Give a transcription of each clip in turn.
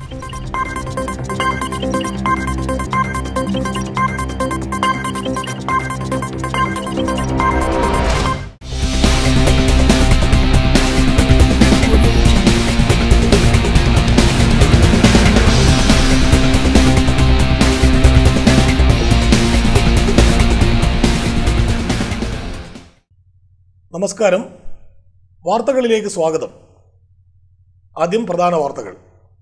നമസ്കാരം വാർത്തകളിലേക്ക് സ്വാഗതം ആദ്യം പ്രധാന വാർത്തകൾ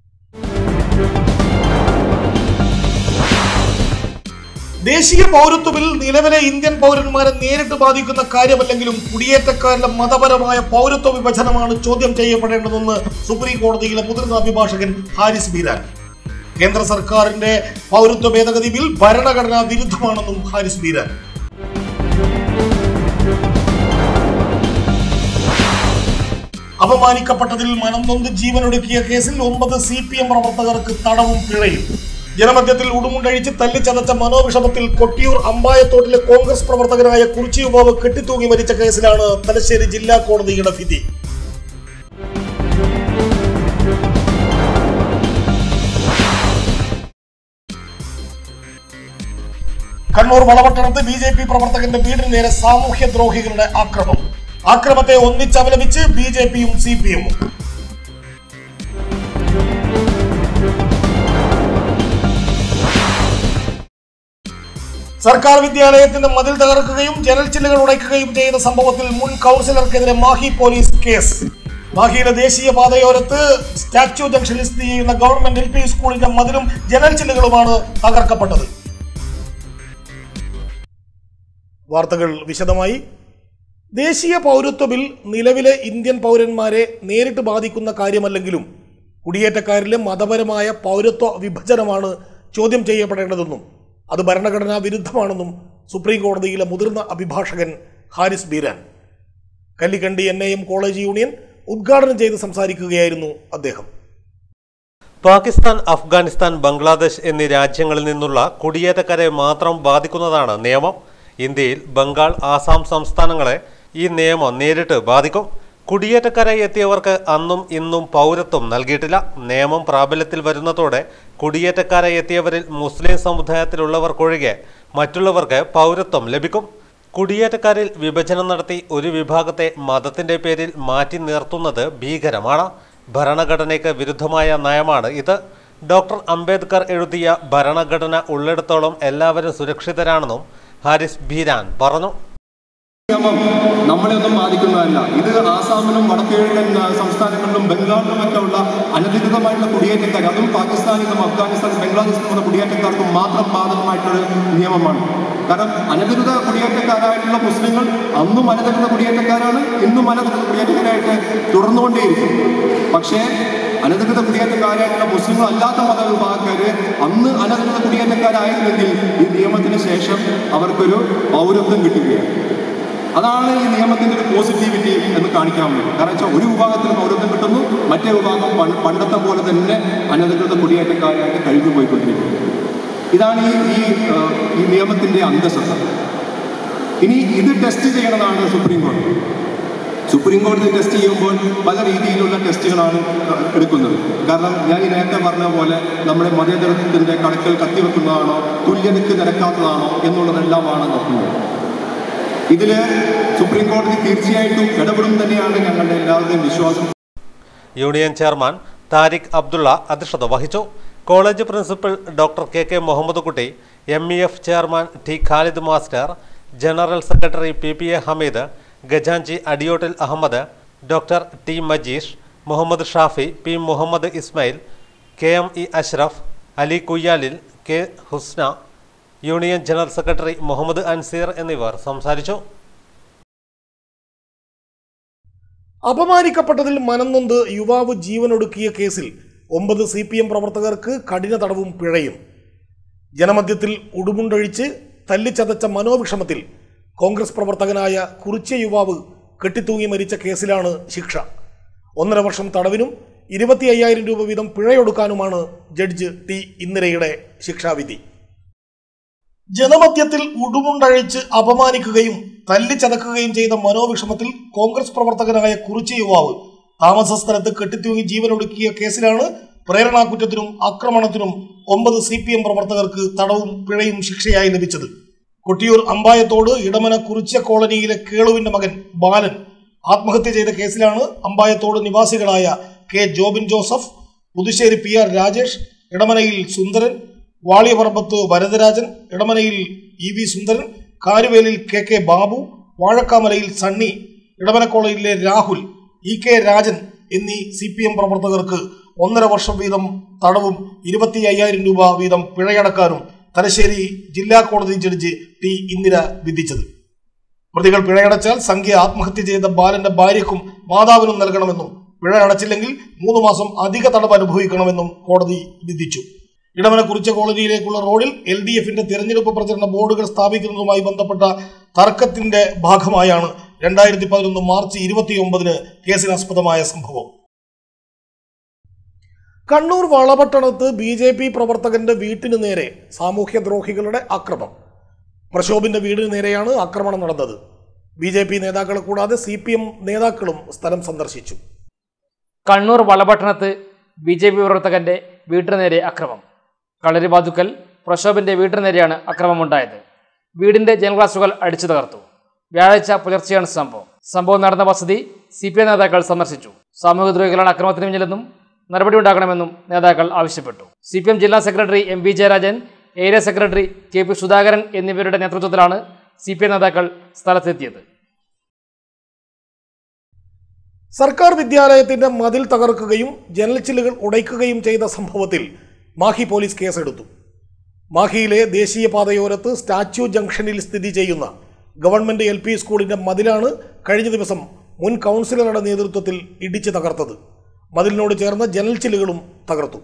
ദേശീയ പൗരത്വ ബിൽ നിലവിലെ ഇന്ത്യൻ പൗരന്മാരെ നേരിട്ട് ബാധിക്കുന്ന കാര്യമല്ലെങ്കിലും കുടിയേറ്റക്കാരുടെ മതപരമായ പൗരത്വ വിഭജനമാണ് ചോദ്യം ചെയ്യപ്പെടേണ്ടതെന്ന് സുപ്രീം കോടതിയിലെ മുതിർന്ന അഭിഭാഷകൻ ഹാരിസ് ബീരാൻ കേന്ദ്ര സർക്കാരിന്റെ പൗരത്വ ഭേദഗതി ബിൽ ഭരണഘടനാ വിരുദ്ധമാണെന്നും ഹാരിസ് ബീരാൻ അപമാനിക്കപ്പെട്ടതിൽ മനം നൊന്ത് ജീവനൊടുക്കിയ കേസിൽ ഒമ്പത് സി പി എം പ്രവർത്തകർക്ക് തടവും പിഴയും ജനമധ്യത്തിൽ ഉടുമുണ്ടഴിച്ച് തല്ലിച്ചതച്ച മനോവിഷമത്തിൽ കൊട്ടിയൂർ അമ്പായത്തോട്ടിലെ കോൺഗ്രസ് പ്രവർത്തകനായ കുറിച്ചി യുവാവ് കെട്ടിത്തൂങ്ങി മരിച്ച കേസിലാണ് തലശ്ശേരി ജില്ലാ കോടതിയുടെ വിധി കണ്ണൂർ വളപട്ടണത്ത് ബി ജെ പി പ്രവർത്തകന്റെ വീടിന് നേരെ സാമൂഹ്യ ദ്രോഹികളുടെ ആക്രമം ആക്രമത്തെ ഒന്നിച്ചവലപിച്ച് ബി ജെ പിയും സി പി എമ്മും സർക്കാർ വിദ്യാലയത്തിന്റെ മതിൽ തകർക്കുകയും ജനൽ ചില്ലുകൾ ഉടയ്ക്കുകയും ചെയ്ത സംഭവത്തിൽ മുൻ കൗൺസിലർക്കെതിരെ മാഹി പോലീസ് കേസ് മാഹിയിലെ ദേശീയ പാതയോരത്ത് സ്റ്റാച്യു ജംഗ്ഷനിൽ സ്ഥിതി ചെയ്യുന്ന ഗവൺമെന്റ് എൽ പി സ്കൂളിന്റെ മതിലും ജനൽ ചില്ലുകളുമാണ് തകർക്കപ്പെട്ടത് വാർത്തകൾ വിശദമായി ദേശീയ പൗരത്വ ബിൽ നിലവിലെ ഇന്ത്യൻ പൗരന്മാരെ നേരിട്ട് ബാധിക്കുന്ന കാര്യമല്ലെങ്കിലും കുടിയേറ്റക്കാരിലെ മതപരമായ പൗരത്വ വിഭജനമാണ് ചോദ്യം ചെയ്യപ്പെടേണ്ടതെന്നും അത് ഭരണഘടനാ വിരുദ്ധമാണെന്നും സുപ്രീം കോടതിയിലെ മുതിർന്ന അഭിഭാഷകൻ Haris Beeran Kallikandi N A M college union ഉദ്ഘാടനം ചെയ്ത് സംസാരിക്കുകയായിരുന്നു അദ്ദേഹം പാകിസ്ഥാൻ അഫ്ഗാനിസ്ഥാൻ ബംഗ്ലാദേശ് എന്നീ രാജ്യങ്ങളിൽ നിന്നുള്ള കുടിയേറ്റക്കാരെ മാത്രം ബാധിക്കുന്നതാണ് നിയമം ഇന്ത്യയിൽ ബംഗാൾ ആസാം സംസ്ഥാനങ്ങളെ ഈ നിയമം നേരിട്ട് ബാധിക്കും കുടിയേറ്റക്കാരായി എത്തിയവർക്ക് അന്നും ഇന്നും പൗരത്വം നൽകിയിട്ടില്ല നിയമം പ്രാബല്യത്തിൽ വരുന്നതോടെ കുടിയേറ്റക്കാരായി എത്തിയവരിൽ മുസ്ലിം സമുദായത്തിലുള്ളവർക്കൊഴികെ മറ്റുള്ളവർക്ക് പൗരത്വം ലഭിക്കും കുടിയേറ്റക്കാരിൽ വിഭജനം നടത്തി ഒരു വിഭാഗത്തെ മതത്തിന്റെ പേരിൽ മാറ്റി നിർത്തുന്നത് ഭീകരമാണ് ഭരണഘടനയ്ക്ക് വിരുദ്ധമായ നയമാണ് ഇത് ഡോക്ടർ അംബേദ്കർ എഴുതിയ ഭരണഘടന ഉള്ളിടത്തോളം എല്ലാവരും സുരക്ഷിതരാണെന്നും ഹാരിസ് ബീരാൻ പറഞ്ഞു നിയമം നമ്മളെയൊന്നും ബാധിക്കുന്നതല്ല ഇത് ആസാമിലും വടക്കുകിഴക്കൻ ആ, സംസ്ഥാനങ്ങളിലും ബംഗാളിലുമൊക്കെ ഉള്ള അനധികൃതമായിട്ടുള്ള കുടിയേറ്റക്കാർ അതും പാകിസ്ഥാനിലും അഫ്ഗാനിസ്ഥാനും ബംഗ്ലാദേശിലും ഉള്ള കുടിയേറ്റക്കാർക്കും മാത്രം ബാധകമായിട്ടുള്ള നിയമമാണ് കാരണം അനധികൃത കുടിയേറ്റക്കാരായിട്ടുള്ള മുസ്ലിങ്ങൾ അന്നും അനധികൃത കുടിയേറ്റക്കാരാണ് ഇന്നും അനധികൃത കുടിയേറ്റക്കാരായിട്ട് തുടർന്നുകൊണ്ടേയിരിക്കും പക്ഷേ അനധികൃത കുടിയേറ്റക്കാരായിട്ടുള്ള മുസ്ലിങ്ങൾ അല്ലാത്ത മതവിഭാഗക്കാർ അന്ന് അനധികൃത കുടിയേറ്റക്കാരായിരുന്നെങ്കിൽ ഈ നിയമത്തിന് ശേഷം അവർക്കൊരു പൗരത്വം കിട്ടുകയാണ് അതാണ് ഈ നിയമത്തിന്റെ ഒരു പോസിറ്റിവിറ്റി എന്ന് കാണിക്കാൻ വേണ്ടി കാരണം വെച്ചാൽ ഒരു വിഭാഗത്തിന് പൗരത്വം കിട്ടുന്നു മറ്റേ വിഭാഗം പണ്ട് പണ്ടത്തെ പോലെ തന്നെ അനധികൃത കുടിയേറ്റക്കാരായിട്ട് കഴിഞ്ഞു പോയിക്കൊണ്ടിരിക്കുന്നു ഇതാണ് ഈ ഈ ആ, ഈ നിയമത്തിന്റെ അന്തസ്സത്ത ഇനി ഇത് ടെസ്റ്റ് ചെയ്യണതാണ് സുപ്രീം കോടതി സുപ്രീം കോടതി ടെസ്റ്റ് ചെയ്യുമ്പോൾ പല രീതിയിലുള്ള ടെസ്റ്റുകളാണ് എടുക്കുന്നത് കാരണം ഞാൻ ഈ നേരത്തെ പറഞ്ഞ പോലെ നമ്മുടെ മതേതരത്വത്തിന്റെ കടക്കൽ കത്തിവെക്കുന്നതാണോ തുല്യതയ്ക്ക് നിരക്കാത്തതാണോ എന്നുള്ളതെല്ലാമാണ് നോക്കുന്നത് ഇതിൽ സുപ്രീം കോടതി തീർച്ചയായിട്ടും ഇടപെടും തന്നെയാണ് ഞങ്ങളുടെ എല്ലാവരുടെയും വിശ്വാസം യൂണിയൻ ചെയർമാൻ താരിഖ് അബ്ദുള്ള അധ്യക്ഷത വഹിച്ചു college principal doctor K K Muhammed Kutty M E F chairman T Khalid master general secretary P P A Hameed ഗജാഞ്ചി Adiyottil Ahammed doctor T Majeesh Muhammed Shafi P Muhammed Ismail K M E Ashraf Ali Kuyyalil K Husna union general secretary Muhammed Anseer എന്നിവർ സംസാരിച്ചു അപമാനിക്കപ്പെട്ടതിൽ മനംനൊന്ത് യുവാവ് ജീവനൊടുക്കിയ കേസിൽ ഒമ്പത് സി പി എം പ്രവർത്തകർക്ക് കഠിന തടവും പിഴയും ജനമധ്യത്തിൽ ഉടുമുണ്ടഴിച്ച് തല്ലിച്ചതച്ച മനോവിഷമത്തിൽ കോൺഗ്രസ് പ്രവർത്തകനായ കുറിച്യ യുവാവ് കെട്ടിത്തൂങ്ങി മരിച്ച കേസിലാണ് ശിക്ഷ ഒന്നര വർഷം തടവിനും ഇരുപത്തി അയ്യായിരം രൂപ വീതം പിഴയൊടുക്കാനുമാണ് ജഡ്ജ് ടി ഇന്ദിരയുടെ ശിക്ഷാവിധി ജനമധ്യത്തിൽ ഉടുമുണ്ടഴിച്ച് അപമാനിക്കുകയും തല്ലിച്ചതക്കുകയും ചെയ്ത മനോവിഷമത്തിൽ കോൺഗ്രസ് പ്രവർത്തകനായ കുറിച്ചി യുവാവ് താമസ സ്ഥലത്ത് കെട്ടിത്തൂങ്ങി ജീവനൊടുക്കിയ കേസിലാണ് പ്രേരണാകുറ്റത്തിനും ആക്രമണത്തിനും ഒമ്പത് സി പി എം പ്രവർത്തകർക്ക് തടവും പിഴയും ശിക്ഷയായി ലഭിച്ചത് കൊട്ടിയൂർ അമ്പായത്തോട് ഇടമന കുറിച്ച കോളനിയിലെ കേളുവിന്റെ മകൻ ബാലൻ ആത്മഹത്യ ചെയ്ത കേസിലാണ് അമ്പായത്തോട് നിവാസികളായ K Jobin Joseph Puthussery P R Rajesh Edamanayil Sundaran Valiyaparambath Varadarajan Edamanayil E V Sundaran Karuvelil K K Babu Vazhakkamalayil Sunny Edamana കോളേജിലെ രാഹുൽ ഇ കെ രാജൻ എന്നീ സി പി എം പ്രവർത്തകർക്ക് ഒന്നര വർഷം വീതം തടവും ഇരുപത്തി അയ്യായിരം രൂപ വീതം പിഴയടക്കാനും തലശ്ശേരി ജില്ലാ കോടതി ജഡ്ജി ടി ഇന്ദിര വിധിച്ചത് പ്രതികൾ പിഴയടച്ചാൽ സംഖ്യ ആത്മഹത്യ ചെയ്ത ബാലന്റെ ഭാര്യയ്ക്കും മാതാവിനും നൽകണമെന്നും പിഴ അടച്ചില്ലെങ്കിൽ മൂന്ന് മാസം അധിക തടവ് അനുഭവിക്കണമെന്നും കോടതി വിധിച്ചു ഇടമന കുറിച്ച കോളനിയിലേക്കുള്ള റോഡിൽ എൽ ഡി എഫിന്റെ തിരഞ്ഞെടുപ്പ് പ്രചരണ ബോർഡുകൾ സ്ഥാപിക്കുന്നതുമായി ബന്ധപ്പെട്ട തർക്കത്തിന്റെ ഭാഗമായാണ് രണ്ടായിരത്തി പതിനൊന്ന് മാർച്ച് ഇരുപത്തിയൊമ്പതിന് കേസിനാസ്പദമായ സംഭവം കണ്ണൂർ വളപട്ടണത്ത് ബി ജെ പി പ്രവർത്തകന്റെ വീട്ടിന് നേരെ സാമൂഹ്യദ്രോഹികളുടെ ആക്രമം പ്രശോഭിന്റെ വീടിന് നേരെയാണ് ആക്രമണം നടന്നത് ബി ജെ പി നേതാക്കളെ കൂടാതെ സി പി എം നേതാക്കളും സ്ഥലം സന്ദർശിച്ചു കണ്ണൂർ വളപട്ടണത്ത് ബി ജെ പി പ്രവർത്തകന്റെ വീട്ടിന് നേരെ അക്രമം കളരി ബാതുക്കൽ പ്രശോഭിന്റെ വീട്ടിന് നേരെയാണ് അക്രമമുണ്ടായത് വീടിന്റെ ജനൽഗ്ലാസുകൾ അടിച്ചു തകർത്തു വ്യാഴാഴ്ച പുലർച്ചെയാണ് സംഭവം സംഭവം നടന്ന വസതി സി പി ഐ നേതാക്കൾ സന്ദർശിച്ചു സാമൂഹികദ്രോഹികളാണ് അക്രമത്തിന് പിന്നിലെന്നും നടപടിയുണ്ടാക്കണമെന്നും നേതാക്കൾ ആവശ്യപ്പെട്ടു സി പി എം ജില്ലാ secretary M V Jayarajan area secretary K P Sudhakaran എന്നിവരുടെ നേതൃത്വത്തിലാണ് സി പി ഐ നേതാക്കൾ സ്ഥലത്തെത്തിയത് സർക്കാർ വിദ്യാലയത്തിന്റെ മതിൽ തകർക്കുകയും ജനൽച്ചില്ലുകൾ ഉടയ്ക്കുകയും ചെയ്ത സംഭവത്തിൽ മാഹി പോലീസ് കേസെടുത്തു മാഹിയിലെ ദേശീയപാതയോരത്ത് സ്റ്റാച്യു ജംഗ്ഷനിൽ സ്ഥിതി ചെയ്യുന്ന ഗവൺമെന്റ് എൽ പി സ്കൂളിന്റെ മതിലാണ് കഴിഞ്ഞ ദിവസം മുൻ കൗൺസിലറുടെ നേതൃത്വത്തിൽ ഇടിച്ച് തകർത്തത് മതിലിനോട് ചേർന്ന ജനൽച്ചില്ലുകളും തകർത്തു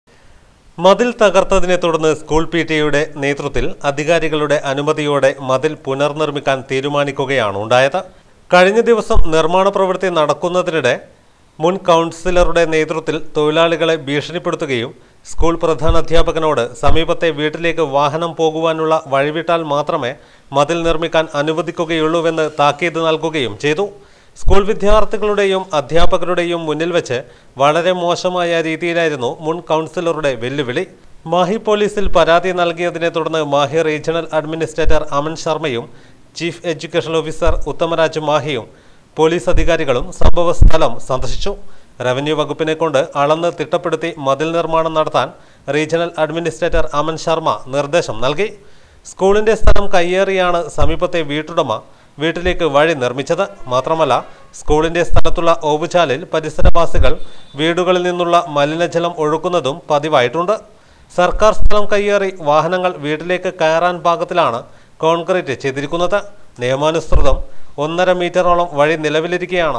മതിൽ തകർത്തതിനെ തുടർന്ന് സ്കൂൾ പി ടിയുടെ നേതൃത്വത്തിൽ അധികാരികളുടെ അനുമതിയോടെ മതിൽ പുനർനിർമ്മിക്കാൻ തീരുമാനിക്കുകയാണ് ഉണ്ടായത് കഴിഞ്ഞ ദിവസം നിർമ്മാണ പ്രവൃത്തി നടക്കുന്നതിനിടെ മുൻ കൗൺസിലറുടെ നേതൃത്വത്തിൽ തൊഴിലാളികളെ ഭീഷണിപ്പെടുത്തുകയും സ്കൂൾ പ്രധാനാധ്യാപകനോട് സമീപത്തെ വീട്ടിലേക്ക് വാഹനം പോകുവാനുള്ള വഴിവിട്ടാൽ മാത്രമേ മതിൽ നിർമ്മിക്കാൻ അനുവദിക്കുകയുള്ളൂവെന്ന് താക്കീത് നൽകുകയും ചെയ്തു സ്കൂൾ വിദ്യാർത്ഥികളുടെയും അധ്യാപകരുടെയും മുന്നിൽ വെച്ച് വളരെ മോശമായ രീതിയിലായിരുന്നു മുൻ കൗൺസിലറുടെ വെല്ലുവിളി മാഹി പോലീസിൽ പരാതി നൽകിയതിനെ തുടർന്ന് മാഹി റീജിയണൽ അഡ്മിനിസ്ട്രേറ്റർ അമൻ ശർമ്മയും ചീഫ് എഡ്യൂക്കേഷൻ ഓഫീസർ ഉത്തമരാജ് മാഹിയും പോലീസ് അധികാരികളും സംഭവ സ്ഥലം സന്ദർശിച്ചു റവന്യൂ വകുപ്പിനെ കൊണ്ട് അളന്ന് തിട്ടപ്പെടുത്തി മതിൽ നിർമ്മാണം നടത്താൻ റീജിയണൽ അഡ്മിനിസ്ട്രേറ്റർ അമൻ ശർമ്മ നിർദ്ദേശം നൽകി സ്കൂളിന്റെ സ്ഥലം കയ്യേറിയാണ് സമീപത്തെ വീട്ടുടമ വീട്ടിലേക്ക് വഴി നിർമ്മിച്ചത് മാത്രമല്ല സ്കൂളിന്റെ സ്ഥലത്തുള്ള ഓവുചാലിൽ പരിസരവാസികൾ വീടുകളിൽ നിന്നുള്ള മലിനജലം ഒഴുക്കുന്നതും പതിവായിട്ടുണ്ട് സർക്കാർ സ്ഥലം കയ്യേറി വാഹനങ്ങൾ വീട്ടിലേക്ക് കയറാൻ പാകത്തിലാണ് കോൺക്രീറ്റ് ചെയ്തിരിക്കുന്നത് നിയമാനുസൃതം ഒന്നര മീറ്ററോളം വഴി നിലവിലിരിക്കെയാണ്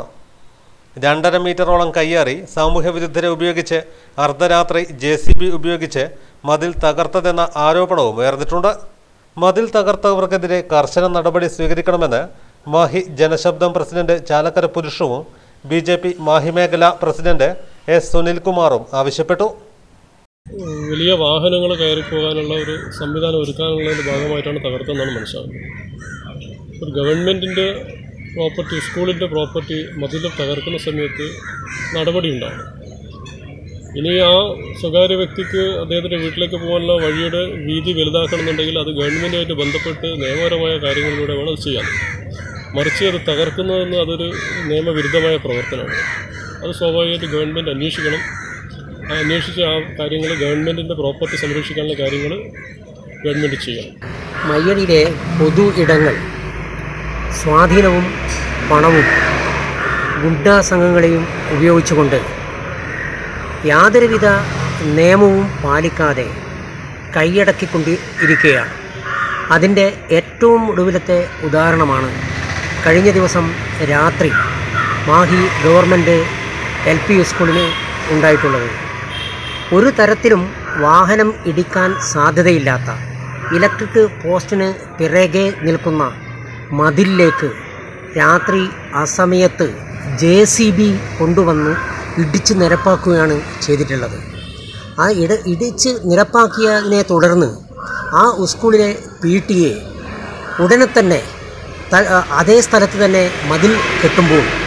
രണ്ടര മീറ്ററോളം കയ്യേറി സാമൂഹ്യ വിരുദ്ധരെ ഉപയോഗിച്ച് അർദ്ധരാത്രി ജെ സി ബി ഉപയോഗിച്ച് മതിൽ തകർത്തതെന്ന ആരോപണവും ഉയർന്നിട്ടുണ്ട് മതിൽ തകർത്തവർക്കെതിരെ കർശന നടപടി സ്വീകരിക്കണമെന്ന് മാഹി ജനശബ്ദം പ്രസിഡന്റ് ചാലക്കര പുരുഷവും ബി ജെ പി മാഹി മേഖല പ്രസിഡന്റ് എസ് സുനിൽകുമാറും ആവശ്യപ്പെട്ടു വലിയ വാഹനങ്ങൾ കയറിപ്പോകാനുള്ള ഒരു സംവിധാനം ഒരുക്കാനുള്ളതിൻ്റെ ഭാഗമായിട്ടാണ് തകർത്തെന്നാണ് മനസ്സിലാകുന്നത് ഒരു ഗവൺമെൻറ്റിൻ്റെ പ്രോപ്പർട്ടി സ്കൂളിൻ്റെ പ്രോപ്പർട്ടി മതിൽ തകർക്കുന്ന സമയത്ത് നടപടി ഉണ്ടാവും ഇനി ആ സ്വകാര്യ വ്യക്തിക്ക് അദ്ദേഹത്തിൻ്റെ വീട്ടിലേക്ക് പോകാനുള്ള വഴിയുടെ വീതി വലുതാക്കണമെന്നുണ്ടെങ്കിൽ അത് ഗവൺമെൻറ്റുമായിട്ട് ബന്ധപ്പെട്ട് നിയമപരമായ കാര്യങ്ങളിലൂടെ വേണം അത് ചെയ്യാൻ മറിച്ച് അത് തകർക്കുന്നതെന്ന് അതൊരു നിയമവിരുദ്ധമായ പ്രവർത്തനമാണ് അത് സ്വാഭാവികമായിട്ട് ഗവൺമെൻറ് അന്വേഷിക്കണം ആ അന്വേഷിച്ച ആ കാര്യങ്ങൾ ഗവൺമെൻറ്റിൻ്റെ പ്രോപ്പർട്ടി സംരക്ഷിക്കാനുള്ള കാര്യങ്ങൾ ഗവൺമെൻറ് ചെയ്യണം മയ്യടിയിലെ പൊതു ഇടങ്ങൾ സ്വാധീനവും പണവും ഗുണ്ടാ സംഘങ്ങളെയും ഉപയോഗിച്ചുകൊണ്ട് യാതൊരുവിധ നിയമവും പാലിക്കാതെ കൈയടക്കിക്കൊണ്ട് ഇരിക്കുകയാണ് അതിൻ്റെ ഏറ്റവും ഒടുവിലത്തെ ഉദാഹരണമാണ് കഴിഞ്ഞ ദിവസം രാത്രി മാഹി ഗവൺമെൻറ് എൽ പി സ്കൂളിന് ഉണ്ടായിട്ടുള്ളത് ഒരു തരത്തിലും വാഹനം ഇടിക്കാൻ സാധ്യതയില്ലാത്ത ഇലക്ട്രിക് പോസ്റ്റിന് പിറകെ നിൽക്കുന്ന മതിലിലേക്ക് രാത്രി അസമയത്ത് ജെ സി ബി കൊണ്ടുവന്ന് ഇടിച്ച് നിരപ്പാക്കുകയാണ് ചെയ്തിട്ടുള്ളത് ആ ഇട ഇടിച്ച് നിരപ്പാക്കിയതിനെ തുടർന്ന് ആ സ്കൂളിലെ പി ടി എ ഉടനെ തന്നെ ത- അതേ സ്ഥലത്ത് തന്നെ മതിൽ കെട്ടുമ്പോൾ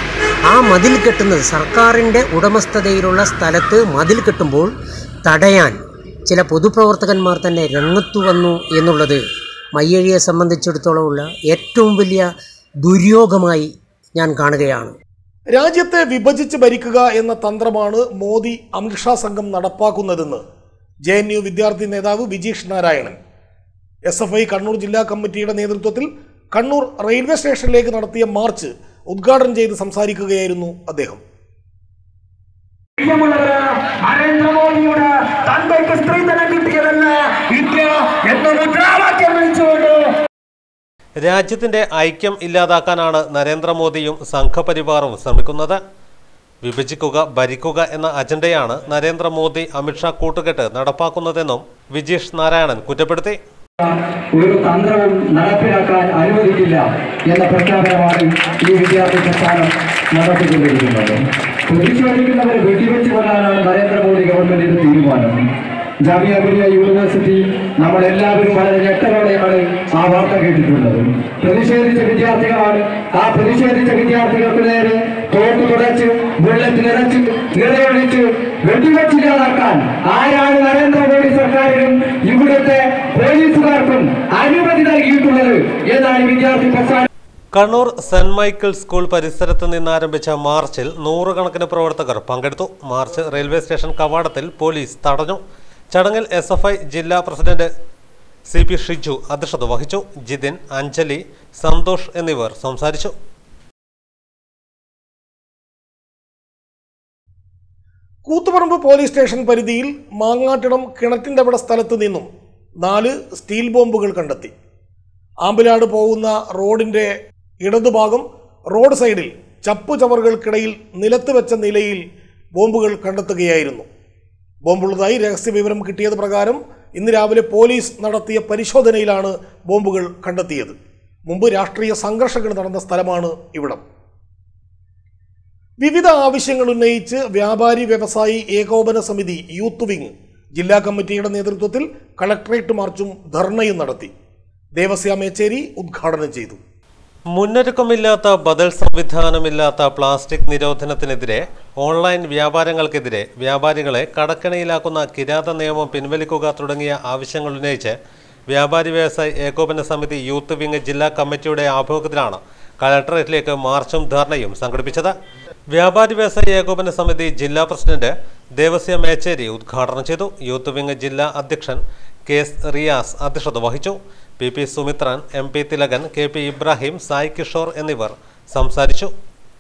ആ മതിൽ കെട്ടുന്നത് സർക്കാരിൻ്റെ ഉടമസ്ഥതയിലുള്ള സ്ഥലത്ത് മതിൽ കെട്ടുമ്പോൾ തടയാൻ ചില പൊതുപ്രവർത്തകന്മാർ തന്നെ രംഗത്തു വന്നു എന്നുള്ളത് മയ്യഴിയെ സംബന്ധിച്ചിടത്തോളമുള്ള ഏറ്റവും വലിയ ദുര്യോഗമായി ഞാൻ കാണുകയാണ് രാജ്യത്തെ വിഭജിച്ച് ഭരിക്കുക എന്ന തന്ത്രമാണ് മോദി അമിത്ഷാ സംഘം നടപ്പാക്കുന്നതെന്ന് ജെ എൻ യു വിദ്യാർത്ഥി നേതാവ് Vijeesh Narayanan S F I Kannur ജില്ലാ കമ്മിറ്റിയുടെ നേതൃത്വത്തിൽ കണ്ണൂർ റെയിൽവേ സ്റ്റേഷനിലേക്ക് നടത്തിയ മാർച്ച് ഉദ്ഘാടനം ചെയ്ത് സംസാരിക്കുകയായിരുന്നു അദ്ദേഹം പ്രിയമുള്ളവര് നരേന്ദ്രമോദിയുടെ തന്തയ്ക്ക് സ്ത്രീധനം കിട്ടിയതല്ല ഇന്ത്യ എന്ന മുദ്രാവാക്യം വിളിച്ചുകൊണ്ട് രാജ്യത്തിന്റെ ഐക്യം ഇല്ലാതാക്കാനാണ് നരേന്ദ്രമോദിയും സംഘപരിവാറും ശ്രമിക്കുന്നത് വിഭജിക്കുക ഭരിക്കുക എന്ന അജണ്ടയാണ് നരേന്ദ്രമോദി അമിത്ഷാ കൂട്ടുകെട്ട് നടപ്പാക്കുന്നതെന്നും വിജീഷ് നാരായണൻ കുറ്റപ്പെടുത്തി ഒരു തന്ത്രവും നടപ്പിലാക്കാൻ അനുവദിക്കില്ല എന്ന പ്രഖ്യാപനമാണ് ഈ വിദ്യാർത്ഥി പ്രസ്ഥാനം നടത്തിക്കൊണ്ടിരിക്കുന്നത് പ്രതിഷേധിക്കുന്നവരെ വെടിവെച്ച് കൊല്ലാനാണ് നരേന്ദ്രമോദി ഗവൺമെന്റിന്റെ തീരുമാനം ജാമിയ മിലിയ യൂണിവേഴ്സിറ്റി നമ്മളെല്ലാവരും വളരെ ഞെട്ടലോടെയാണ് ആ വാർത്ത കേട്ടിട്ടുള്ളത് പ്രതിഷേധിച്ച വിദ്യാർത്ഥികളാണ് ആ പ്രതിഷേധിച്ച വിദ്യാർത്ഥികൾക്ക് നേരെ തോക്ക് തുടച്ച് ബുള്ളറ്റ് നിറച്ച് നിറയൊഴിച്ച് വെടിവെച്ചില്ലാതാക്കാൻ ആരാണ് നരേന്ദ്രമോദി സർക്കാരിനും ഇവിടുത്തെ പോലീസുകാർക്കും അനുമതി നൽകിയിട്ടുള്ളത് എന്നാണ് ഈ വിദ്യാർത്ഥി പ്രസ്ഥാനം കണ്ണൂർ സെന്റ് മൈക്കിൾ സ്കൂൾ പരിസരത്ത് നിന്ന് ആരംഭിച്ച മാർച്ചിൽ നൂറുകണക്കിന് പ്രവർത്തകർ പങ്കെടുത്തു മാർച്ച് റെയിൽവേ സ്റ്റേഷൻ കവാടത്തിൽ പോലീസ് തടഞ്ഞു ചടങ്ങിൽ എസ് എഫ് ഐ ജില്ലാ പ്രസിഡന്റ് സി പി ഷിജു അധ്യക്ഷത വഹിച്ചു ജിതിൻ അഞ്ജലി സന്തോഷ് എന്നിവർ സംസാരിച്ചു കൂത്തുപറമ്പ് പോലീസ് സ്റ്റേഷൻ പരിധിയിൽ മാങ്ങാട്ടിടം കിണറ്റിൻ്റെ അവിടെ സ്ഥലത്ത് നിന്നും നാല് സ്റ്റീൽ ബോംബുകൾ കണ്ടെത്തി ആമ്പലാട് പോകുന്ന റോഡിൻ്റെ ഇടതുഭാഗം റോഡ് സൈഡിൽ ചപ്പു ചവറുകൾക്കിടയിൽ നിലത്ത് വെച്ച നിലയിൽ ബോംബുകൾ കണ്ടെത്തുകയായിരുന്നു ബോംബുള്ളതായി രഹസ്യ വിവരം കിട്ടിയത് പ്രകാരം ഇന്ന് രാവിലെ പോലീസ് നടത്തിയ പരിശോധനയിലാണ് ബോംബുകൾ കണ്ടെത്തിയത് മുമ്പ് രാഷ്ട്രീയ സംഘർഷങ്ങൾ നടന്ന സ്ഥലമാണ് ഇവിടം വിവിധ ആവശ്യങ്ങൾ ഉന്നയിച്ച് വ്യാപാരി വ്യവസായി ഏകോപന സമിതി യൂത്ത് വിങ് ജില്ലാ കമ്മിറ്റിയുടെ നേതൃത്വത്തിൽ കളക്ടറേറ്റ് മാർച്ചും ധർണയും നടത്തി ദേവസ്യ മേച്ചേരി ഉദ്ഘാടനം ചെയ്തു മുന്നൊരുക്കമില്ലാത്ത ബദൽ സംവിധാനമില്ലാത്ത പ്ലാസ്റ്റിക് നിരോധനത്തിനെതിരെ ഓൺലൈൻ വ്യാപാരങ്ങൾക്കെതിരെ വ്യാപാരികളെ കടക്കണിയിലാക്കുന്ന കിരാത നിയമം പിൻവലിക്കുക തുടങ്ങിയ ആവശ്യങ്ങൾ ഉന്നയിച്ച് വ്യാപാരി വ്യവസായി ഏകോപന സമിതി യൂത്ത് വിങ് ജില്ലാ കമ്മിറ്റിയുടെ ആഭിമുഖ്യത്തിലാണ് കളക്ടറേറ്റിലേക്ക് മാർച്ചും ധർണയും സംഘടിപ്പിച്ചത് വ്യാപാരി വ്യവസായി ഏകോപന സമിതി ജില്ലാ പ്രസിഡന്റ് ദേവസ്യ മേച്ചേരി ഉദ്ഘാടനം ചെയ്തു യൂത്ത് വിങ് ജില്ലാ അധ്യക്ഷൻ കെ എസ് റിയാസ് അധ്യക്ഷത വഹിച്ചു P P Sumithran M P Thilakan K P Ibrahim Sai Kishore എന്നിവർ സംസാരിച്ചു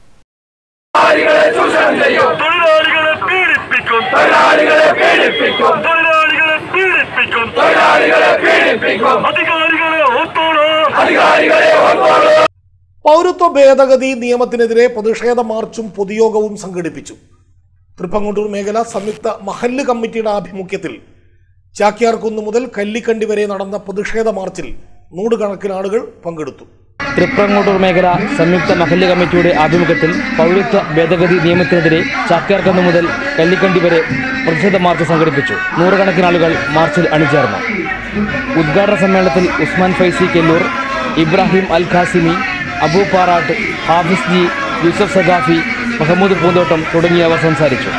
തൊഴിലാളികളെ പീഡിപ്പിക്കും തൊഴിലാളികളെ പീഡിപ്പിക്കും തൊഴിലാളികളെ പീഡിപ്പിക്കും തൊഴിലാളികളെ പീഡിപ്പിക്കും അധികാരികളെ ഓർത്തോളൂ അധികാരികളെ ഓർത്തോളൂ പൗരത്വ ഭേദഗതി നിയമത്തിനെതിരെ പ്രതിഷേധ മാർച്ചും പൊതുയോഗവും സംഘടിപ്പിച്ചു തൃപ്പങ്ങോട്ടൂർ മേഖല സംയുക്ത മഹല്ല് കമ്മിറ്റിയുടെ ആഭിമുഖ്യത്തിൽ ചാക്യാർകുന്ന് മുതൽ കല്ലിക്കണ്ടി വരെ നടന്ന പ്രതിഷേധ മാർച്ചിൽ നൂറുകണക്കിന് ആളുകൾ പങ്കെടുത്തു തൃപ്രങ്ങോട്ടൂർ മേഖല സംയുക്ത മഹല്ല് കമ്മിറ്റിയുടെ ആഭിമുഖ്യത്തിൽ പൗരത്വ ഭേദഗതി നിയമത്തിനെതിരെ ചാക്യാർക്കന്ന് മുതൽ കല്ലിക്കണ്ടി വരെ പ്രതിഷേധ മാർച്ച് സംഘടിപ്പിച്ചു നൂറുകണക്കിന് ആളുകൾ മാർച്ചിൽ അണിചേർന്നു ഉദ്ഘാടന സമ്മേളനത്തിൽ ഉസ്മാൻ ഫൈസി കെല്ലൂർ ഇബ്രാഹിം അൽ ഖാസിമി അബു പാറാട്ട് ഹാഫിസ് ജി യൂസഫ് സഖാഫി മുഹമ്മദ് പൂന്തോട്ടം തുടങ്ങിയവർ സംസാരിച്ചു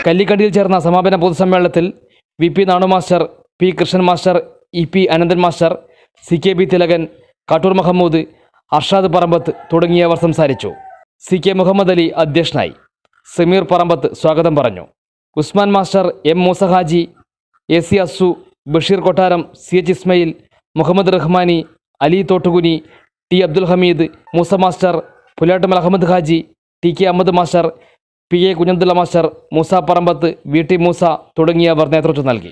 കല്ലിക്കണ്ടിയിൽ ചേർന്ന സമാപന പൊതുസമ്മേളനത്തിൽ V P Nanu master P Krishnan master E P Ananthan master C K B Thilakan Kattur Mahamood Arshad Parambath തുടങ്ങിയവർ സംസാരിച്ചു സി കെ മുഹമ്മദ് അലി അധ്യക്ഷനായി സമീർ പറമ്പത്ത് സ്വാഗതം പറഞ്ഞു Usman master M Moosa Haji A C Asu Basheer Kottaram C H Ismail Muhammad Rahmani Ali Thottukuni T Abdul Hameed Moosa master Pulattumal Ahammad Haji T K Ahammad master P A Kunhabdulla master Moosa Parambath V T Moosa തുടങ്ങിയവർ നേതൃത്വം നൽകി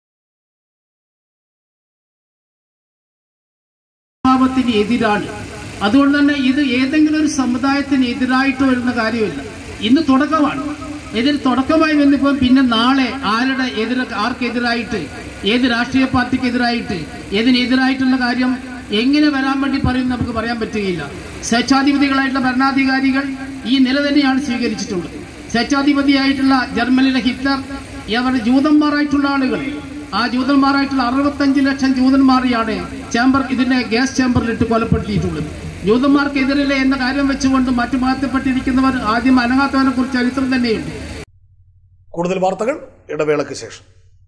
സ്വഭാവത്തിന് എതിരാണ് അതുകൊണ്ട് തന്നെ ഇത് ഏതെങ്കിലും ഒരു സമുദായത്തിന് എതിരായിട്ട് വരുന്ന കാര്യമില്ല ഇന്ന് തുടക്കമാണ് ഇതിന് തുടക്കമായി വന്നിപ്പോൾ പിന്നെ നാളെ ആരുടെ എതിര ആർക്കെതിരായിട്ട് ഏത് രാഷ്ട്രീയ പാർട്ടിക്കെതിരായിട്ട് ഏതിനെതിരായിട്ടുള്ള കാര്യം എങ്ങനെ വരാൻ വേണ്ടി പറയും നമുക്ക് പറയാൻ പറ്റുകയില്ല സ്വേച്ഛാധിപതികളായിട്ടുള്ള ഭരണാധികാരികൾ ഈ നില തന്നെയാണ് സ്വീകരിച്ചിട്ടുള്ളത് സ്വേച്ഛാധിപതിയായിട്ടുള്ള ജർമ്മനിയിലെ ഹിറ്റ്ലർ അവരുടെ ജൂതന്മാരായിട്ടുള്ള ആളുകൾ ആ ജൂതന്മാരായിട്ടുള്ള അറുപത്തഞ്ച് ലക്ഷം ജൂതന്മാരെയാണ് ചേംബർ ഇതിന്റെ ഗ്യാസ് ചേംബറിലിട്ട് കൊലപ്പെടുത്തിയിട്ടുള്ളത് ജൂതന്മാർക്കെതിരല്ലേ എന്ന കാര്യം വെച്ചുകൊണ്ട് മറ്റു മാറ്റപ്പെട്ടിരിക്കുന്നവർ ആദ്യം അനങ്ങാത്തവനെ കുറിച്ച് ചരിത്രം തന്നെയുണ്ട് കൂടുതൽ വാർത്തകൾ ഇടവേളയ്ക്ക് ശേഷം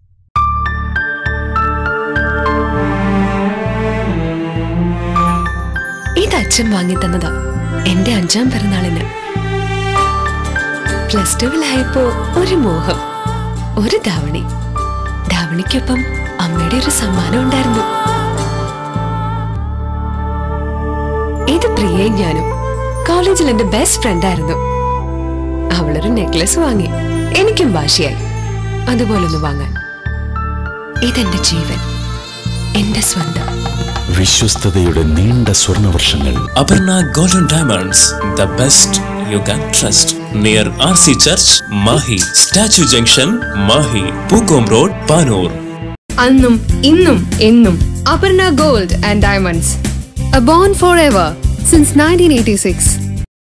ഇത് അച്ഛൻ വാങ്ങി തന്നതാ എന്റെ അഞ്ചാം പിറന്നാളിന് പ്ലസ് ടുവിലായപ്പോ ഒരു മോഹം ഒരു ധാവണി ധാവണിക്കൊപ്പം അമ്മയുടെ ഒരു സമ്മാനം ഉണ്ടായിരുന്നു ഇത് പ്രിയയും ഞാനും കോളേജിൽ എന്റെ ബെസ്റ്റ് ഫ്രണ്ട് ആയിരുന്നു അവളൊരു നെക്ലസ് വാങ്ങി എനിക്കും വാശിയായി അതുപോലൊന്ന് വാങ്ങാൻ ഇതെന്റെ ജീവൻ എന്റെ സ്വന്തം വിശ്വസ്തയുടെ നീണ്ട സ്വർണവർഷങ്ങൾ Aparna golden diamonds the best you can trust near R C church Mahe statue junction Mahe Pookkom road Panoor അന്നും ഇന്നും എന്നും Aparna gold and diamonds a bond forever since nineteen eighty six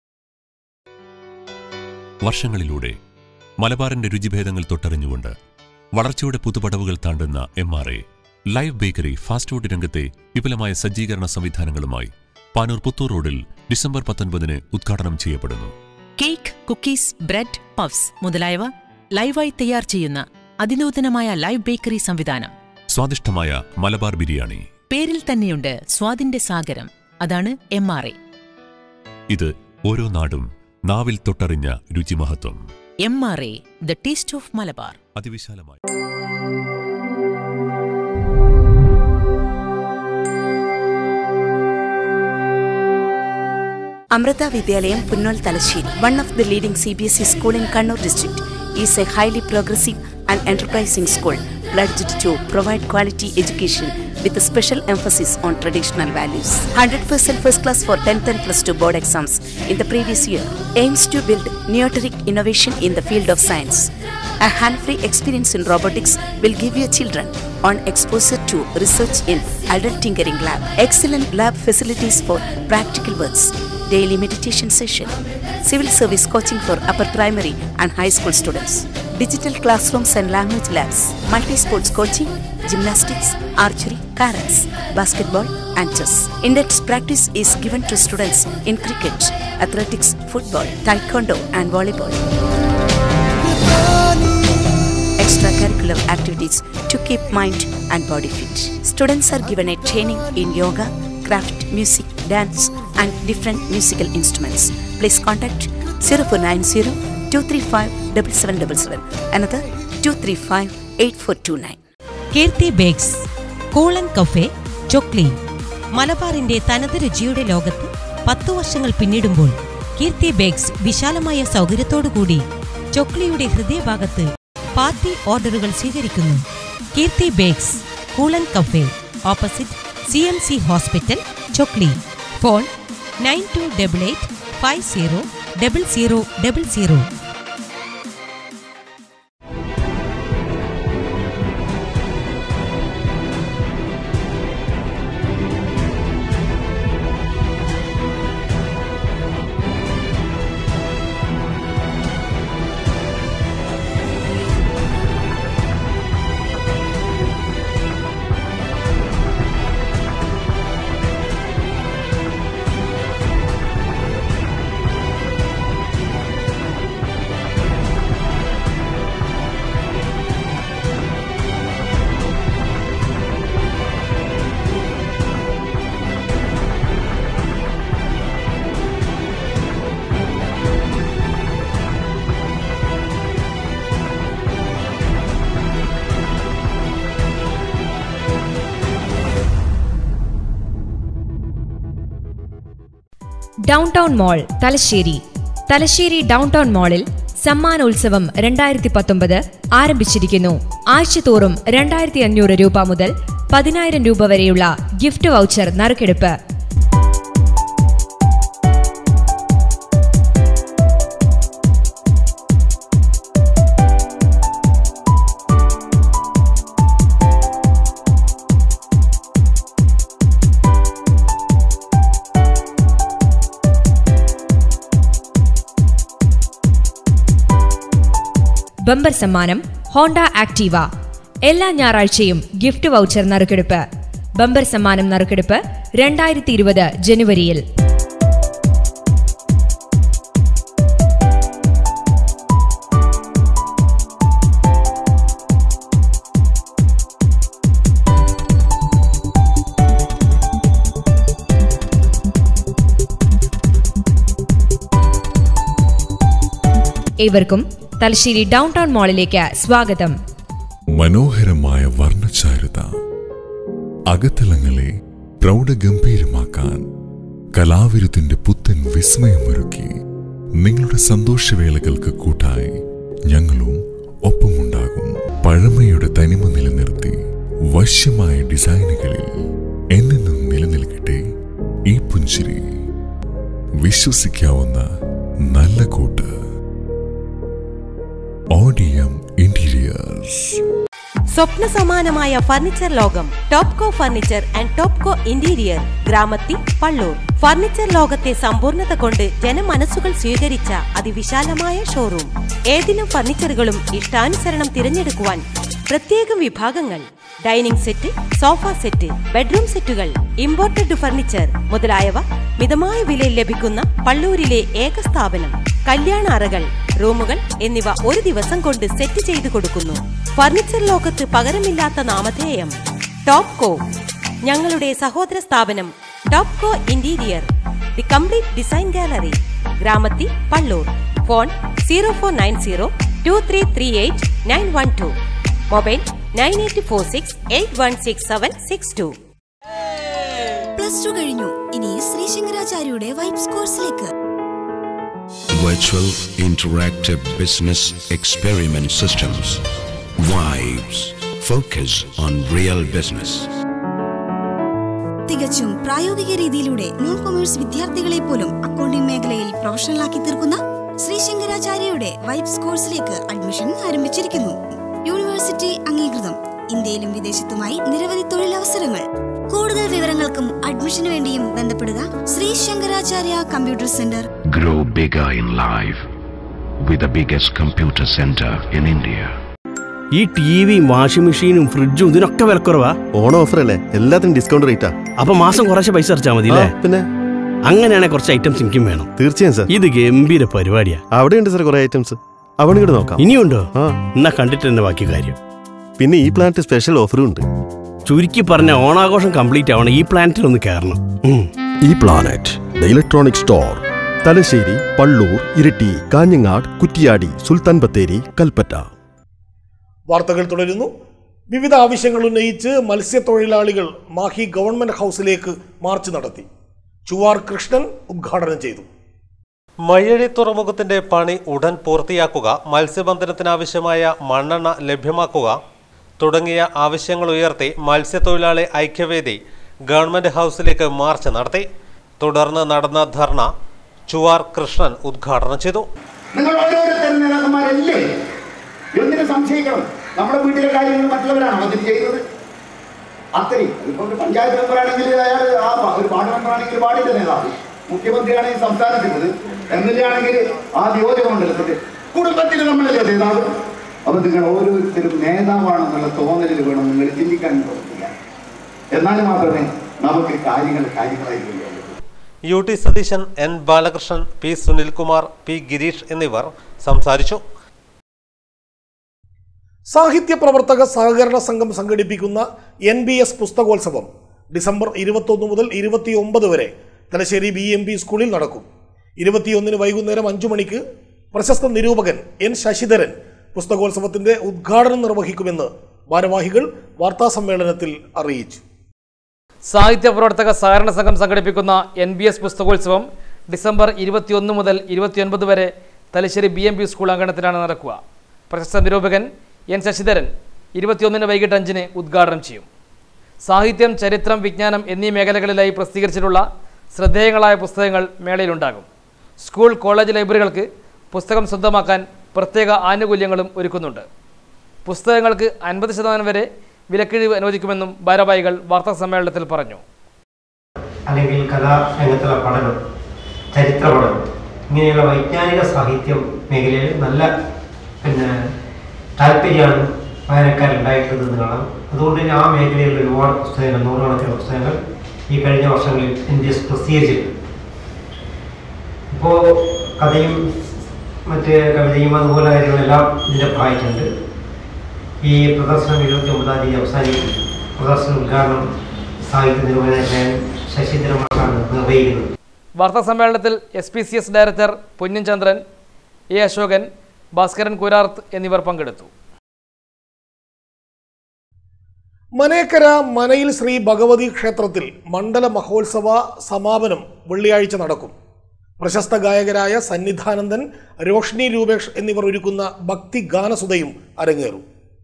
വർഷങ്ങളിലൂടെ മലബാറിന്റെ രുചിഭേദങ്ങൾ തൊട്ടറിഞ്ഞുകൊണ്ട് വളർച്ചയുടെ പുതുപടവുകൾ താണ്ടുന്ന M R A live bakery fast food രംഗത്തെ വിപുലമായ സജ്ജീകരണ സംവിധാനങ്ങളുമായി പാനൂർ പുത്തൂർ റോഡിൽ ഡിസംബർ പത്തൊൻപതിന് ഉദ്ഘാടനം ചെയ്യപ്പെടുന്നു കേക്ക് കുക്കീസ് ബ്രെഡ് പഫ്സ് മുതലായവ ലൈവായി തയ്യാർ ചെയ്യുന്ന അതിനൂതനമായ ലൈവ് ബേക്കറി സംവിധാനം സ്വാദിഷ്ടമായ മലബാർ ബിരിയാണി പേരിൽ തന്നെയുണ്ട് സ്വാദിന്റെ സാഗരം അതാണ് എം ആർ എ ഇത് ഓരോ നാടും നാവിൽ തൊട്ടറിഞ്ഞ രുചിമഹത്വം M R A the taste of Malabar അതിവിശാലമായി Amrita Vidyalayam Punnol Talashiri, one of the leading CBSE school in Kannur district, is a highly progressive and enterprising school pledged to provide quality education with a special emphasis on traditional values. 100% first class for 10th and plus 2 board exams in the previous year aims to build neoteric innovation in the field of science. A hand-free experience in robotics will give your children on exposure to research in adult tinkering lab, excellent lab facilities for practical works, daily meditation session, civil service coaching for upper primary and high school students, digital classrooms and language labs, multi-sports coaching, gymnastics, archery, carrots, basketball and chess. In-depth practice is given to students in cricket, athletics, football, taekwondo and volleyball. Extracurricular activities to keep mind and body fit. Students are given a training in yoga, craft, music, dance, and different musical instruments. Please contact 0490 235 7777. Another 235 8429. Keerthi bakes കൂളൻ cafe ചൊക്ലീൻ മലബാറിന്റെ തനത് രുചിയുടെ ലോകത്ത് പത്തു വർഷങ്ങൾ പിന്നിടുമ്പോൾ കീർത്തി bakes വിശാലമായ സൗകര്യത്തോടുകൂടി ചൊക്ലിയുടെ ഹൃദയഭാഗത്ത് പാർട്ടി ഓർഡറുകൾ സ്വീകരിക്കുന്നു കീർത്തി ബേക്സ് കൂളൻ cafe opposite C M C hospital Chokli phone nine two double eight five zero double zero double zero downtown mall Thalassery Thalassery downtown മാളിൽ സമ്മാനോത്സവം രണ്ടായിരത്തി പത്തൊമ്പത് ആരംഭിച്ചിരിക്കുന്നു ആഴ്ചതോറും രണ്ടായിരത്തി അഞ്ഞൂറ് രൂപ മുതൽ പതിനായിരം രൂപ വരെയുള്ള ഗിഫ്റ്റ് വൗച്ചർ നറുക്കെടുപ്പ് ബമ്പർ സമ്മാനം ഹോണ്ട ആക്റ്റീവ എല്ലാ ഞായറാഴ്ചയും ഗിഫ്റ്റ് വൗച്ചർ നറുക്കെടുപ്പ് ബമ്പർ സമ്മാനം നറുക്കെടുപ്പ് രണ്ടായിരത്തി ഇരുപത് ജനുവരിയിൽ ഏവർക്കും തലശ്ശേരി ഡൗൺ ടൗൺ മാളിലേക്ക് സ്വാഗതം മനോഹരമായ വർണ്ണചാരുത അകത്തളങ്ങളെ പ്രൗഢഗംഭീരമാക്കാൻ കലാവിരുത്തിന്റെ പുത്തൻ വിസ്മയമൊരുക്കി നിങ്ങളുടെ സന്തോഷവേളകൾക്ക് കൂട്ടായി ഞങ്ങളും ഒപ്പമുണ്ടാകും പഴമയുടെ തനിമ നിലനിർത്തി വശ്യമായ ഡിസൈനുകളിൽ എന്നെന്നും നിലനിൽക്കട്ടെ ഈ പുഞ്ചിരി വിശ്വസിക്കാവുന്ന നല്ല കൂട്ട് ഓഡിയം ഇന്റീരിയേഴ്സ് സ്വപ്ന സമാനമായ ഫർണിച്ചർ ലോകം Topco furniture and Topco interior Gramathi Palloor furniture ലോകത്തെ സമ്പൂർണ്ണത കൊണ്ട് ജനമനസ്സുകൾ സ്വീകരിച്ച അതിവിശാലമായ ഷോറൂം ഏതിനും ഫർണിച്ചറുകളും ഇഷ്ടാനുസരണം തിരഞ്ഞെടുക്കുവാൻ പ്രത്യേകം വിഭാഗങ്ങൾ dining set sofa set bedroom സെറ്റുകൾ ഇമ്പോർട്ടഡ് ഫർണിച്ചർ മുതലായവ മിതമായ വിലയിൽ ലഭിക്കുന്ന പള്ളൂരിലെ ഏക സ്ഥാപനം കല്യാണ അറകൾ റൂമുകൾ എന്നിവ ഒരു ദിവസം കൊണ്ട് സെറ്റ് ചെയ്തു കൊടുക്കുന്നു ഫർണിച്ചർ ലോകത്ത് പകരമില്ലാത്ത നാമധേയം ടോപ്കോ ഞങ്ങളുടെ സഹോദര സ്ഥാപനം Topco interior the complete design gallery Gramathi Palloor phone zero four nine zero two three three eight nine one two mobile nine eight four six eight one six seven six two plus two കഴിഞ്ഞു ഇനി ശ്രീ ശങ്കരാചാര്യയുടെ വൈബ്സ് കോഴ്സിലേക്ക് Virtual Interactive Business Experiment Systems. Vibes. Focus on real business. തികച്ചും പ്രായോഗിക രീതിയിലൂടെ non commerce വിദ്യാർത്ഥികളെ പോലും അക്കൗണ്ടിംഗ് മേഖലയിൽ പ്രൊഫഷണലാക്കി തീർക്കുന്ന ശ്രീ ശങ്കരാചാര്യയുടെ വൈബ്സ് കോഴ്സിലേക്ക് അഡ്മിഷൻ ആരംഭിച്ചിരിക്കുന്നു യൂണിവേഴ്സിറ്റി അംഗീകൃതം ഇന്ത്യയിലും വിദേശത്തുമായി നിരവധി തൊഴിലവസരങ്ങൾ കൂടുതൽ വിവരങ്ങൾക്കും അഡ്മിഷന് വേണ്ടിയും ബന്ധപ്പെടുക Sri Shankaracharya computer centre Grow bigger in life with the biggest computer center in India. ഈ ടി വിയും വാഷിംഗ് മെഷീനും ഫ്രിഡ്ജും ഇതിനൊക്കെ വിലക്കുറവാ ഓണം ഓഫറല്ലേ എല്ലാത്തിനും ഡിസ്കൗണ്ട് റേറ്റാ അപ്പൊ മാസം കുറച്ച് പൈസ അടച്ചാൽ മതി അല്ലേ പിന്നെ അങ്ങനെയാണെങ്കിൽ കുറച്ച് ഐറ്റംസ് എനിക്കും വേണം തീർച്ചയായും സാർ ഇത് ഗംഭീര പരിപാടിയാ അവിടെയുണ്ട് സാർ കുറെ ഐറ്റംസ് അവിടെ ഇങ്ങോട്ട് നോക്കാം ഇനിയുണ്ടോ എന്നാ കണ്ടിട്ട് തന്നെ ബാക്കി കാര്യം പിന്നെ ഈ പ്ലാന്റ് സ്പെഷ്യൽ ഓഫറും ഉണ്ട് ചുരുക്കി പറഞ്ഞ ഓണാഘോഷം കംപ്ലീറ്റ് ആവണം ഈ പ്ലാന്റിൽ ഒന്ന് കയറണം ഉം. E planet the electronic store Thalassery Palloor Iritty Kanhangad Kuttiady Sultan Bathery Kalpetta വാർത്തകൾ തുടരുന്നു വിവിധ ആവശ്യങ്ങൾ ഉന്നയിച്ച് മത്സ്യത്തൊഴിലാളികൾ മാഹി ഗവൺമെന്റ് ഹൗസിലേക്ക് മാർച്ച് നടത്തി ചുവാർ കൃഷ്ണൻ ഉദ്ഘാടനം ചെയ്തു മയ്യഴി തുറമുഖത്തിന്റെ പണി ഉടൻ പൂർത്തിയാക്കുക മത്സ്യബന്ധനത്തിനാവശ്യമായ മണ്ണെണ്ണ ലഭ്യമാക്കുക തുടങ്ങിയ ആവശ്യങ്ങൾ ഉയർത്തി മത്സ്യത്തൊഴിലാളി ഐക്യവേദി ഗവൺമെന്റ് ഹൗസിലേക്ക് മാർച്ച് നടത്തി തുടർന്ന് നടന്ന ധർണ ചുവാർ കൃഷ്ണൻ ഉദ്ഘാടനം ചെയ്തു നിങ്ങൾ ഓരോരുത്തരും നേതാക്കന്മാരല്ലേ എന്തിനു സംശയിക്കണം നമ്മുടെ വീട്ടിലെ കാര്യങ്ങൾ മറ്റുള്ളവരാണോ അതിന് ചെയ്യുന്നത് അത്രയും ഇപ്പൊ ഒരു പഞ്ചായത്ത് മെമ്പറാണെങ്കിൽ അയാൾ ആ പ- ഒരു വാർഡ് മെമ്പറാണെങ്കിൽ വാർഡിന്റെ നേതാവ് മുഖ്യമന്ത്രിയാണെങ്കിൽ സംസ്ഥാനത്തിൻ്റെത് എം എൽ എ ആണെങ്കിൽ ആ നിയോജക മണ്ഡലത്തിന്റെ കുടുംബത്തിൽ നമ്മളല്ലേ നേതാവ് അപ്പൊ നിങ്ങൾ ഓരോരുത്തരും നേതാവാണെന്നുള്ള തോന്നലിൽ വേണം നിങ്ങൾ ചിന്തിക്കാൻ പ്രവർത്തിക്കാൻ എന്നാൽ മാത്രമേ നമുക്ക് കാര്യങ്ങൾ കാര്യങ്ങളായി കൊണ്ടുപോകൂ U T Satheesan N Balakrishnan P Sunilkumar P Gireesh എന്നിവർ സംസാരിച്ചു സാഹിത്യ പ്രവർത്തക സഹകരണ സംഘം സംഘടിപ്പിക്കുന്ന എൻ ബി എസ് പുസ്തകോത്സവം ഡിസംബർ ഇരുപത്തൊന്ന് മുതൽ ഇരുപത്തിയൊമ്പത് വരെ തലശ്ശേരി ബി എം പി സ്കൂളിൽ നടക്കും ഇരുപത്തിയൊന്നിന് വൈകുന്നേരം അഞ്ചു മണിക്ക് പ്രശസ്ത നിരൂപകൻ എൻ ശശിധരൻ പുസ്തകോത്സവത്തിന്റെ ഉദ്ഘാടനം നിർവഹിക്കുമെന്ന് ഭാരവാഹികൾ വാർത്താസമ്മേളനത്തിൽ അറിയിച്ചു സാഹിത്യ പ്രവർത്തക സഹകരണ സംഘം സംഘടിപ്പിക്കുന്ന എൻ ബി എസ് പുസ്തകോത്സവം ഡിസംബർ ഇരുപത്തിയൊന്ന് മുതൽ ഇരുപത്തിയൊൻപത് വരെ Thalassery B M P school അങ്കണത്തിലാണ് നടക്കുക പ്രശസ്ത നിരൂപകൻ എൻ ശശിധരൻ ഇരുപത്തിയൊന്നിന് വൈകിട്ട് അഞ്ചിന് ഉദ്ഘാടനം ചെയ്യും സാഹിത്യം ചരിത്രം വിജ്ഞാനം എന്നീ മേഖലകളിലായി പ്രസിദ്ധീകരിച്ചിട്ടുള്ള ശ്രദ്ധേയങ്ങളായ പുസ്തകങ്ങൾ മേളയിലുണ്ടാകും സ്കൂൾ കോളേജ് ലൈബ്രറികൾക്ക് പുസ്തകം സ്വന്തമാക്കാൻ പ്രത്യേക ആനുകൂല്യങ്ങളും ഒരുക്കുന്നുണ്ട് പുസ്തകങ്ങൾക്ക് അൻപത് ശതമാനം വരെ വിലക്കിഴിവ് അനുവദിക്കുമെന്നും ഭാരവാഹികൾ വാർത്താ സമ്മേളനത്തിൽ പറഞ്ഞു അല്ലെങ്കിൽ കലാരംഗത്തുള്ള പഠനം ചരിത്ര പഠനം ഇങ്ങനെയുള്ള വൈജ്ഞാനിക സാഹിത്യം മേഖലയിൽ നല്ല പിന്നെ താല്പര്യമാണ് വായനക്കാരുണ്ടായിട്ടുള്ളത് കാണാം അതുകൊണ്ട് തന്നെ ആ മേഖലയിൽ ഒരുപാട് പുസ്തകങ്ങൾ നൂറുകണക്കിന് പുസ്തകങ്ങൾ ഈ കഴിഞ്ഞ വർഷങ്ങളിൽ ഇന്ത്യ പ്രസിദ്ധീകരിച്ചിട്ടുണ്ട് ഇപ്പോൾ കഥയും മറ്റ് കവിതയും അതുപോലെ കാര്യങ്ങളെല്ലാം ഇതിൻ്റെ വായിച്ചിട്ടുണ്ട് ഈ പ്രദർശനം ഇരുപത്തി ഒമ്പതാം തീയതി അവസാനിക്കും പ്രദർശന ഉദ്ഘാടനം സാഹിത്യ നിർവഹണ ശശിധരമാക്കാണ് നിർവഹിക്കുന്നത് വാർത്താ സമ്മേളനത്തിൽ S P C S director Ponnin Chandran A Ashokan Bhaskaran Kurarth എന്നിവർ പങ്കെടുത്തു മനേക്കര മനയിൽ ശ്രീ ഭഗവതി ക്ഷേത്രത്തിൽ മണ്ഡല മഹോത്സവ സമാപനം വെള്ളിയാഴ്ച നടക്കും പ്രശസ്ത ഗായകരായ സന്നിധാനന്ദൻ രോഷ്നി രൂപേഷ് എന്നിവർ ഒരുക്കുന്ന ഭക്തി ഗാനസുതയും അരങ്ങേറും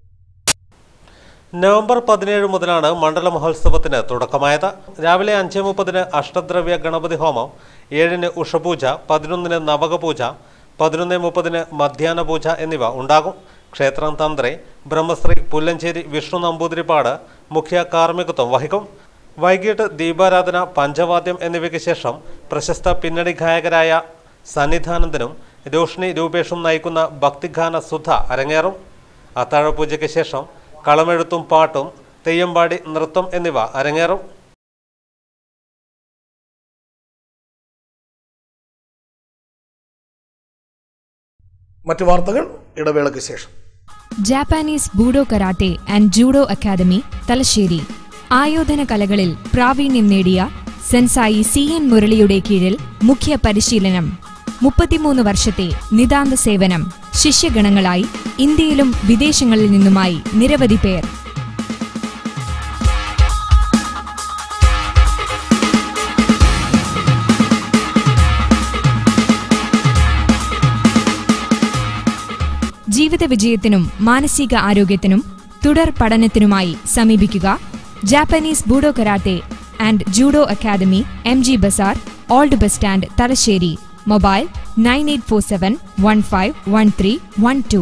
നവംബർ പതിനേഴ് മുതലാണ് മണ്ഡല മഹോത്സവത്തിന് തുടക്കമായത് രാവിലെ അഞ്ച് മുപ്പതിന് അഷ്ടദ്രവ്യ ഗണപതി ഹോമം ഏഴിന് ഉഷപൂജ പതിനൊന്നിന് നവകപൂജ പതിനൊന്ന് മുപ്പതിന് മധ്യാഹ്ന പൂജ എന്നിവ ഉണ്ടാകും ക്ഷേത്രം തന്ത്രി ബ്രഹ്മശ്രീ പുല്ലഞ്ചേരി വിഷ്ണു നമ്പൂതിരിപ്പാട് മുഖ്യ കാർമ്മികത്വം വഹിക്കും വൈകിട്ട് ദീപാരാധന പഞ്ചവാദ്യം എന്നിവയ്ക്ക് ശേഷം പ്രശസ്ത പിന്നണി ഗായകരായ സന്നിധാനന്ദനും രോഷ്ണി രൂപേഷും നയിക്കുന്ന ഭക്തിഗാന സുധ അരങ്ങേറും അത്താഴപൂജയ്ക്ക് ശേഷം കളമെഴുത്തും പാട്ടും തെയ്യമ്പാടി നൃത്തം എന്നിവ അരങ്ങേറും മറ്റു വാർത്തകൾ ഇടവേളയ്ക്ക് ശേഷം Japanese budo karate and judo academy Thalassery ആയോധന കലകളിൽ പ്രാവീണ്യം നേടിയ സെൻസായി സി എൻ മുരളിയുടെ കീഴിൽ മുഖ്യ പരിശീലനം മുപ്പത്തിമൂന്ന് വർഷത്തെ നിതാന്ത സേവനം ശിഷ്യഗണങ്ങളായി ഇന്ത്യയിലും വിദേശങ്ങളിൽ നിന്നുമായി നിരവധി പേർ ജീവിത വിജയത്തിനും മാനസിക ആരോഗ്യത്തിനും തുടർ പഠനത്തിനുമായി സമീപിക്കുക Japanese budo karate and judo academy M G bazaar old bus stand Thalassery mobile nine eight four seven one five one three one two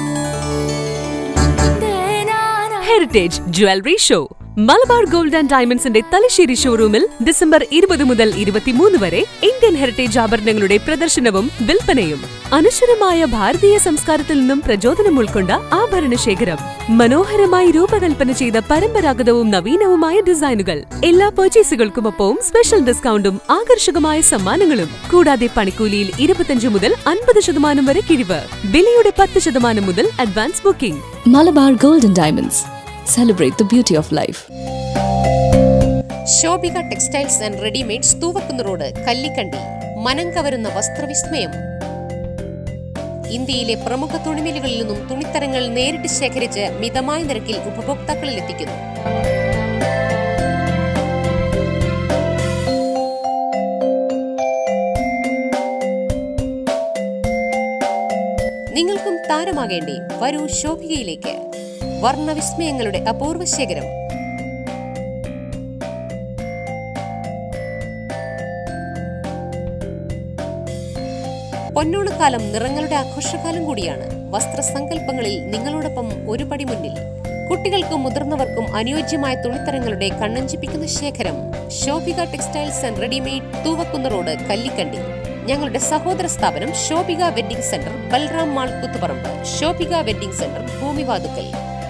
heritage jewellery show Malabar gold and ഡയമണ്ട്സിന്റെ തലശ്ശേരി ഷോറൂമിൽ ഡിസംബർ ഇരുപത് മുതൽ ഇരുപത്തിമൂന്ന് വരെ ഇന്ത്യൻ ഹെറിറ്റേജ് ആഭരണങ്ങളുടെ പ്രദർശനവും വിൽപ്പനയും അനശ്വരമായ ഭാരതീയ സംസ്കാരത്തിൽ നിന്നും പ്രചോദനം ഉൾക്കൊണ്ട ആഭരണ ശേഖരം മനോഹരമായി രൂപകൽപ്പന ചെയ്ത പരമ്പരാഗതവും നവീനവുമായ ഡിസൈനുകൾ എല്ലാ പർച്ചേസുകൾക്കുമൊപ്പവും സ്പെഷ്യൽ ഡിസ്കൗണ്ടും ആകർഷകമായ സമ്മാനങ്ങളും കൂടാതെ പണിക്കൂലിയിൽ ഇരുപത്തിയഞ്ച് മുതൽ അൻപത് ശതമാനം വരെ കിഴിവ് വിലയുടെ പത്ത് ശതമാനം മുതൽ advance booking Malabar Golden Diamonds. Celebrate the beauty of life. Shobhika textiles and readymades Thoovakkunnu road Kallikkandi മനം കവരുന്ന വസ്ത്രവിസ്മയം ഇന്ത്യയിലെ പ്രമുഖ തുണിമില്ലുകളിൽ നിന്നും തുണിത്തരങ്ങൾ നേരിട്ട് ശേഖരിച്ച് മിതമായ നിരക്കിൽ ഉപഭോക്താക്കളിൽ എത്തിക്കുന്നു നിങ്ങൾക്കും താരമാകേണ്ടേ വരൂ ശോഭികയിലേക്ക് വർണ്ണവിസ്മയങ്ങളുടെ അപൂർവ ശേഖരം പൊന്നോണക്കാലം നിറങ്ങളുടെ ആഘോഷകാലം കൂടിയാണ് വസ്ത്രസങ്കല്പങ്ങളിൽ നിങ്ങളോടൊപ്പം ഒരു പടി മുന്നിൽ കുട്ടികൾക്കും മുതിർന്നവർക്കും അനുയോജ്യമായ തുണിത്തരങ്ങളുടെ കണ്ണഞ്ചിപ്പിക്കുന്ന ശേഖരം Shobhika textiles and readymade Thoovakkunnu road Kallikkandi ഞങ്ങളുടെ സഹോദര സ്ഥാപനം Shobhika wedding centre Balram mall Kuthuparamba Shobhika wedding centre Bhoomivathukkal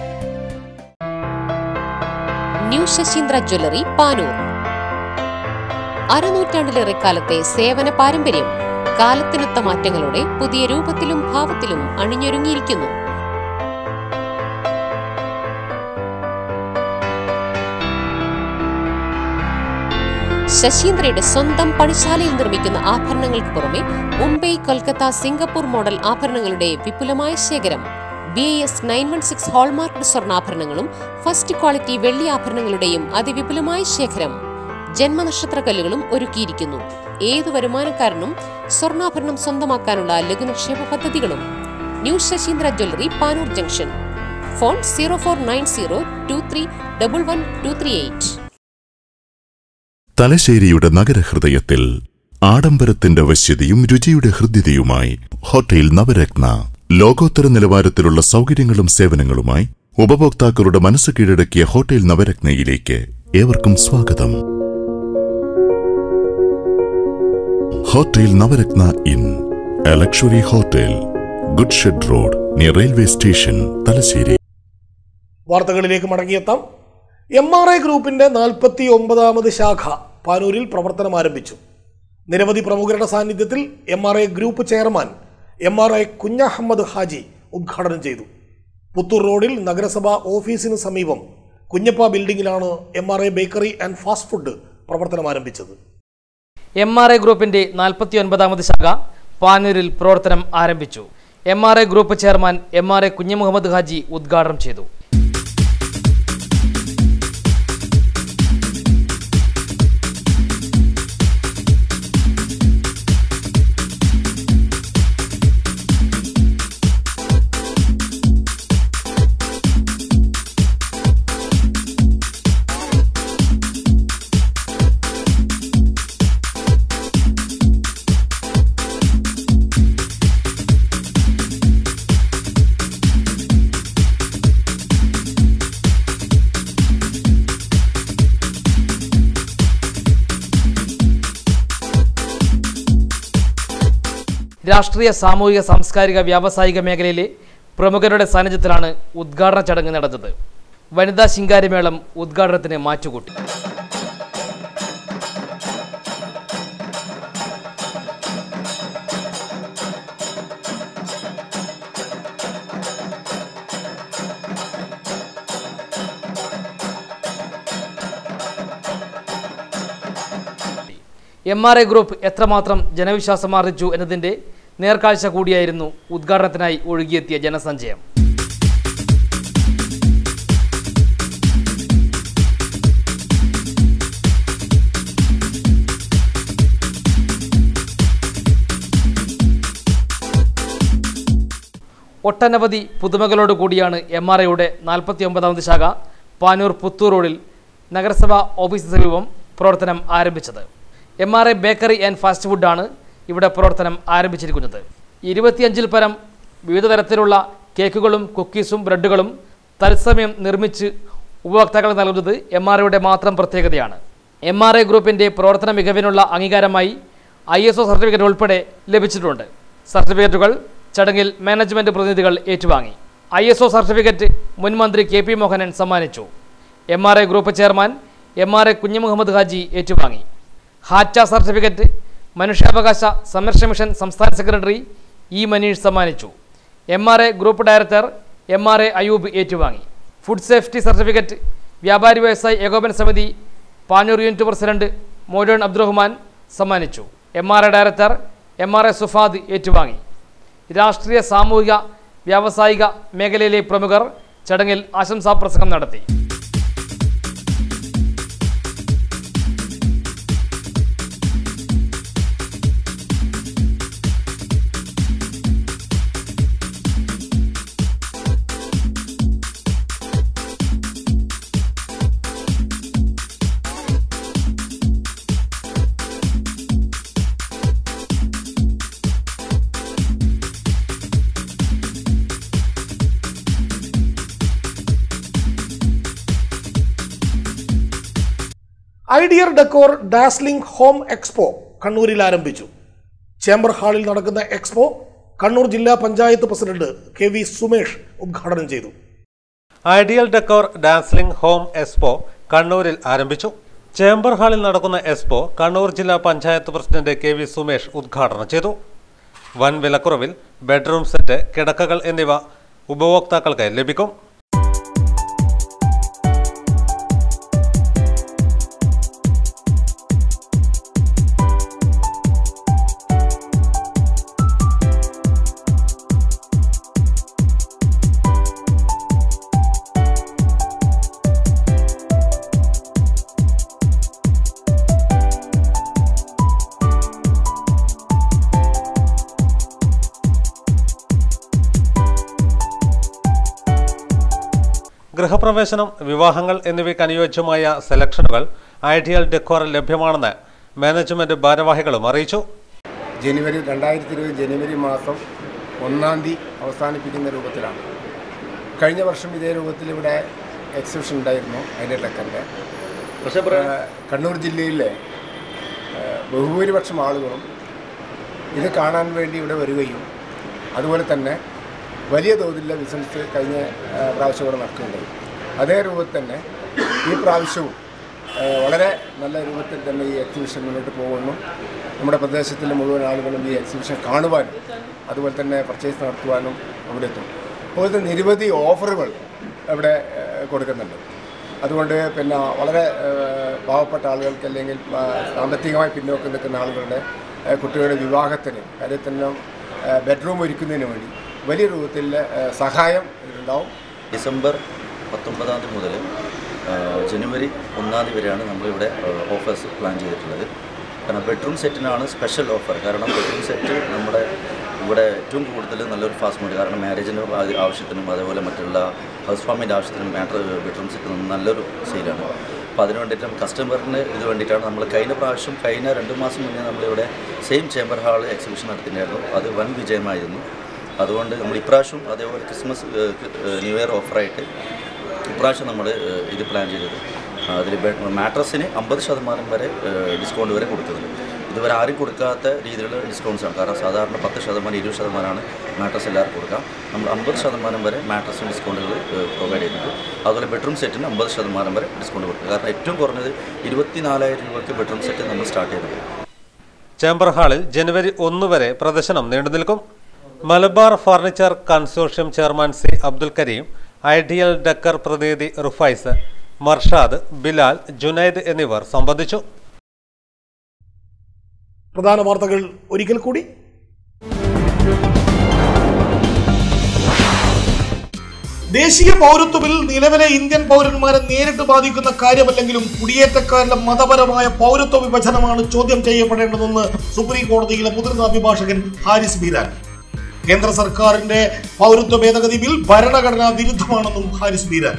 new Sasheendra jewellery Panoor അരനൂറ്റാണ്ടിലേറെ കാലത്തെ സേവന പാരമ്പര്യം കാലത്തിനൊത്ത മാറ്റങ്ങളോടെ പുതിയ രൂപത്തിലും ഭാവത്തിലും അണിഞ്ഞൊരുങ്ങിയിരിക്കുന്നു ശശീന്ദ്രയുടെ സ്വന്തം പണിശാലയിൽ നിർമ്മിക്കുന്ന ആഭരണങ്ങൾക്ക് പുറമെ മുംബൈ കൊൽക്കത്ത സിംഗപ്പൂർ മോഡൽ ആഭരണങ്ങളുടെ വിപുലമായ ശേഖരം B S nine one six hallmark സ്വർണ്ണാഭരണങ്ങളും ഫസ്റ്റ് ക്വാളിറ്റി വെള്ളി ആഭരണങ്ങളുടെയും അതിവിപുലമായ ശേഖരം ജന്മനക്ഷത്ര കല്ലുകളും ഒരുക്കിയിരിക്കുന്നു ഏതു വരുമാനക്കാരനും സ്വർണ്ണാഭരണം സ്വന്തമാക്കാനുള്ള ലഘുനിക്ഷേപ പദ്ധതികളും new Sasheendra jewellery Panoor junction phone zero four nine zero two three double one two three eight തലശ്ശേരിയുടെ നഗരഹൃദയത്തിൽ ആഡംബരത്തിന്റെ വശ്യതയും രുചിയുടെ ഹൃദ്യതയുമായി ഹോട്ടൽ നവരത്ന ലോകോത്തര നിലവാരത്തിലുള്ള സൗകര്യങ്ങളും സേവനങ്ങളുമായി ഉപഭോക്താക്കളുടെ മനസ്സ് കീഴടക്കിയ ഹോട്ടൽ നവരത്നയിലേക്ക് ഏവർക്കും സ്വാഗതം hotel Navaratna in a luxury hotel good shed road near railway station Thalassery വാർത്തകളിലേക്ക് മടങ്ങിയെത്താം എം ആർ ഐ ഗ്രൂപ്പിന്റെ നാൽപ്പത്തി ഒമ്പതാമത് ശാഖ പാനൂരിൽ പ്രവർത്തനം ആരംഭിച്ചു നിരവധി പ്രമുഖരുടെ സാന്നിധ്യത്തിൽ M R I group chairman M R I Kunhahammad Haji ഉദ്ഘാടനം ചെയ്തു പുത്തൂർ റോഡിൽ നഗരസഭാ ഓഫീസിന് സമീപം കുഞ്ഞപ്പ ബിൽഡിംഗിലാണ് M R I bakery and fast food പ്രവർത്തനം ആരംഭിച്ചത് എം ആർ ഐ ഗ്രൂപ്പിന്റെ നാൽപ്പത്തി ഒൻപതാമത് ശാഖ പാനൂരിൽ പ്രവർത്തനം ആരംഭിച്ചു M R I group chairman M R I Kunhumuhammad Haji ഉദ്ഘാടനം ചെയ്തു രാഷ്ട്രീയ സാമൂഹിക സാംസ്കാരിക വ്യാവസായിക മേഖലയിലെ പ്രമുഖരുടെ സാന്നിധ്യത്തിലാണ് ഉദ്ഘാടന ചടങ്ങ് നടന്നത് വനിതാ ശിങ്കാരിമേളം ഉദ്ഘാടനത്തിന് മാറ്റുകൂട്ടി എം ആർ ഐ ഗ്രൂപ്പ് എത്രമാത്രം ജനവിശ്വാസം ആർജിച്ചു എന്നതിൻ്റെ നേർക്കാഴ്ച കൂടിയായിരുന്നു ഉദ്ഘാടനത്തിനായി ഒഴുകിയെത്തിയ ജനസഞ്ചയം ഒട്ടനവധി പുതുമകളോട് കൂടിയാണ് എം ആർ ഐയുടെ നാൽപ്പത്തി ഒമ്പതാമത് ശാഖ പാനൂർ പുത്തൂർ റോഡിൽ നഗരസഭാ ഓഫീസിന് സമീപം പ്രവർത്തനം ആരംഭിച്ചത് M R I bakery and fast ഫുഡാണ് ഇവിടെ പ്രവർത്തനം ആരംഭിച്ചിരിക്കുന്നത് ഇരുപത്തിയഞ്ചിൽ പരം വിവിധ തരത്തിലുള്ള കേക്കുകളും കുക്കീസും ബ്രെഡുകളും തത്സമയം നിർമ്മിച്ച് ഉപഭോക്താക്കൾ നൽകുന്നത് എം ആർ ഐയുടെ മാത്രം പ്രത്യേകതയാണ് എം ആർ ഐ ഗ്രൂപ്പിൻ്റെ പ്രവർത്തന മികവിനുള്ള അംഗീകാരമായി ഐ എസ് ഒ സർട്ടിഫിക്കറ്റ് ഉൾപ്പെടെ ലഭിച്ചിട്ടുണ്ട് സർട്ടിഫിക്കറ്റുകൾ ചടങ്ങിൽ മാനേജ്മെന്റ് പ്രതിനിധികൾ ഏറ്റുവാങ്ങി ഐ എസ് ഒ സർട്ടിഫിക്കറ്റ് മുൻ മന്ത്രി കെ പി മോഹനൻ സമ്മാനിച്ചു M R I group chairman M R I Kunhumuhammad Haji ഏറ്റുവാങ്ങി ഹാറ്റ സർട്ടിഫിക്കറ്റ് മനുഷ്യാവകാശ സംരക്ഷണ മിഷൻ സംസ്ഥാന സെക്രട്ടറി ഇ മനീഷ് സമ്മാനിച്ചു M R A group director M R A Ayoob ഏറ്റുവാങ്ങി ഫുഡ് സേഫ്റ്റി സർട്ടിഫിക്കറ്റ് വ്യാപാരി വ്യവസായി ഏകോപന സമിതി Panoor unit president modern Abdurahman സമ്മാനിച്ചു M R A director M R A Sufad ഏറ്റുവാങ്ങി രാഷ്ട്രീയ സാമൂഹിക വ്യാവസായിക മേഖലയിലെ പ്രമുഖർ ചടങ്ങിൽ ആശംസാ പ്രസംഗം നടത്തി ideal decor dazzling home expo കണ്ണൂരിൽ ആരംഭിച്ചു ചേംബർ ഹാളിൽ നടക്കുന്ന എക്സ്പോ കണ്ണൂർ ജില്ലാ panchayat president K V Sumesh ഉദ്ഘാടനം ചെയ്തു ideal decor dazzling home expo കണ്ണൂരിൽ ആരംഭിച്ചു ചേംബർ ഹാളിൽ നടക്കുന്ന എക്സ്പോ കണ്ണൂർ ജില്ലാ panchayat president K V Sumesh ഉദ്ഘാടനം ചെയ്തു വൻ വിലക്കുറവിൽ ബെഡ്റൂം സെറ്റ് കിടക്കകൾ എന്നിവ ഉപഭോക്താക്കൾക്ക് ലഭിക്കും ഗൃഹപ്രവേശനം വിവാഹങ്ങൾ എന്നിവയ്ക്ക് അനുയോജ്യമായ സെലക്ഷനുകൾ ഐഡിയൽ ഡെക്കോറിൽ ലഭ്യമാണെന്ന് മാനേജ്മെന്റ് ഭാരവാഹികളും അറിയിച്ചു ജനുവരി രണ്ടായിരത്തി ഇരുപത് ജനുവരി മാസം ഒന്നാം തീയതി അവസാനിപ്പിക്കുന്ന രൂപത്തിലാണ് കഴിഞ്ഞ വർഷം ഇതേ രൂപത്തിൽ ഇവിടെ എക്സിബിഷൻ ഉണ്ടായിരുന്നു അതിൻ്റെ ടെക്കൻ്റെ കണ്ണൂർ ജില്ലയിലെ ഏഹ്, ബഹുഭൂരിപക്ഷം ആളുകളും ഇത് കാണാൻ വേണ്ടി ഇവിടെ വരികയും അതുപോലെ തന്നെ വലിയ തോതിലുള്ള ബിസിനസ് കഴിഞ്ഞ ഏഹ്, പ്രാവശ്യം ഇവിടെ നടക്കുന്നുണ്ടായി അതേ രൂപത്തിൽ തന്നെ ഈ പ്രാവശ്യവും ഏഹ്, വളരെ നല്ല രൂപത്തിൽ തന്നെ ഈ എക്സിബിഷൻ മുന്നോട്ട് പോകുന്നു നമ്മുടെ പ്രദേശത്തിലെ മുഴുവൻ ആളുകളും ഈ എക്സിബിഷൻ കാണുവാനും അതുപോലെ തന്നെ പർച്ചേസ് നടത്തുവാനും അവിടെ എത്തും അതുപോലത്തെ നിരവധി ഓഫറുകൾ ഇവിടെ ഏഹ്, കൊടുക്കുന്നുണ്ട് അതുകൊണ്ട് പിന്നെ വളരെ ഏഹ്, പാവപ്പെട്ട ആളുകൾക്ക് അല്ലെങ്കിൽ ആ, സാമ്പത്തികമായി പിന്നോക്കം നിൽക്കുന്ന ആളുകളുടെ ഏഹ്, കുട്ടികളുടെ വിവാഹത്തിന് കാര്യത്തിനും ബെഡ്റൂം ഒരുക്കുന്നതിന് വേണ്ടി വലിയ രൂപത്തിൽ ഏഹ്, സഹായം ഇതിലുണ്ടാവും ഡിസംബർ പത്തൊമ്പതാം തീയതി മുതൽ ആ, ജനുവരി ഒന്നാം തീയതി വരെയാണ് നമ്മളിവിടെ ഓഫേഴ്സ് പ്ലാൻ ചെയ്തിട്ടുള്ളത് കാരണം ബെഡ്റൂം സെറ്റിനാണ് സ്പെഷ്യൽ ഓഫർ കാരണം ബെഡ്റൂം സെറ്റ് നമ്മുടെ ഇവിടെ ഏറ്റവും കൂടുതൽ നല്ലൊരു ഫാസ്റ്റ് മൂഡ് കാരണം മാരേജിൻ്റെ ആവശ്യത്തിനും അതേപോലെ മറ്റുള്ള ഹൗസ് ഫാമിൻ്റെ ആവശ്യത്തിനും മാറ്റർ ബെഡ്റൂം സെറ്റ് നല്ലൊരു സെയിലാണ് അപ്പോൾ അതിന് വേണ്ടിയിട്ടും കസ്റ്റമറിന് ഇത് വേണ്ടിയിട്ടാണ് നമ്മൾ കഴിഞ്ഞ പ്രാവശ്യം കഴിഞ്ഞ രണ്ട് മാസം മുന്നേ നമ്മളിവിടെ സെയിം ചേംബർ ഹാൾ എക്സിബിഷൻ നടത്തിയിട്ടുണ്ടായിരുന്നു അത് വൻ വിജയമായിരുന്നു അതുകൊണ്ട് നമ്മൾ ഇപ്രാവശ്യം അതേപോലെ ക്രിസ്മസ് ഏഹ്, ഏഹ്, ന്യൂ ഇയർ ഓഫറായിട്ട് ഇപ്രാവശ്യം നമ്മൾ ഏഹ്, ഇത് പ്ലാൻ ചെയ്തത് അതിൽ മാട്രസിന് അമ്പത് ശതമാനം വരെ ഏഹ്, ഡിസ്കൗണ്ട് വരെ കൊടുക്കുന്നുണ്ട് ഇതുവരെ ആരും കൊടുക്കാത്ത രീതിയിലുള്ള ഡിസ്കൗണ്ട്സ് ആണ് കാരണം സാധാരണ പത്ത് ശതമാനം ഇരുപത് ശതമാനമാണ് മാട്രസ് എല്ലാവർക്കും കൊടുക്കുക നമ്മൾ അമ്പത് ശതമാനം വരെ മാട്രസിന് ഡിസ്കൗണ്ടുകൾ പ്രൊവൈഡ് ചെയ്യുന്നുണ്ട് അതുപോലെ ബെഡ്റൂം സെറ്റിന് അമ്പത് ശതമാനം വരെ ഡിസ്കൗണ്ട് കൊടുക്കുക കാരണം ഏറ്റവും കുറഞ്ഞത് ഇരുപത്തി നാലായിരം രൂപയ്ക്ക് ബെഡ്റൂം സെറ്റ് നമ്മൾ സ്റ്റാർട്ട് ചെയ്യുന്നുണ്ട് ചേംബർ ഹാളിൽ ജനുവരി ഒന്ന് വരെ പ്രദർശനം നീണ്ടുനിൽക്കും Malabar furniture consortium chairman C Abdul Kareem ideal decor പ്രതിനിധി റുഫൈസ് മർഷാദ് ബിലാൽ ജുനൈദ് എന്നിവർ സംബന്ധിച്ചു പ്രധാന വാർത്തകൾ ഒരിക്കൽ കൂടി ദേശീയ പൗരത്വ ബിൽ നിലവിലെ ഇന്ത്യൻ പൗരന്മാരെ നേരിട്ട് ബാധിക്കുന്ന കാര്യമല്ലെങ്കിലും കുടിയേറ്റക്കാരുടെ മതപരമായ പൗരത്വ വിഭജനമാണ് ചോദ്യം ചെയ്യപ്പെടേണ്ടതെന്ന് സുപ്രീം കോടതിയിലെ മുതിർന്ന അഭിഭാഷകൻ ഹാരിസ് ബീരാൻ കേന്ദ്ര സർക്കാരിന്റെ പൗരത്വ ഭേദഗതി ബിൽ ഭരണഘടനാ വിരുദ്ധമാണെന്നും ഹാരിസ് ബീരാൻ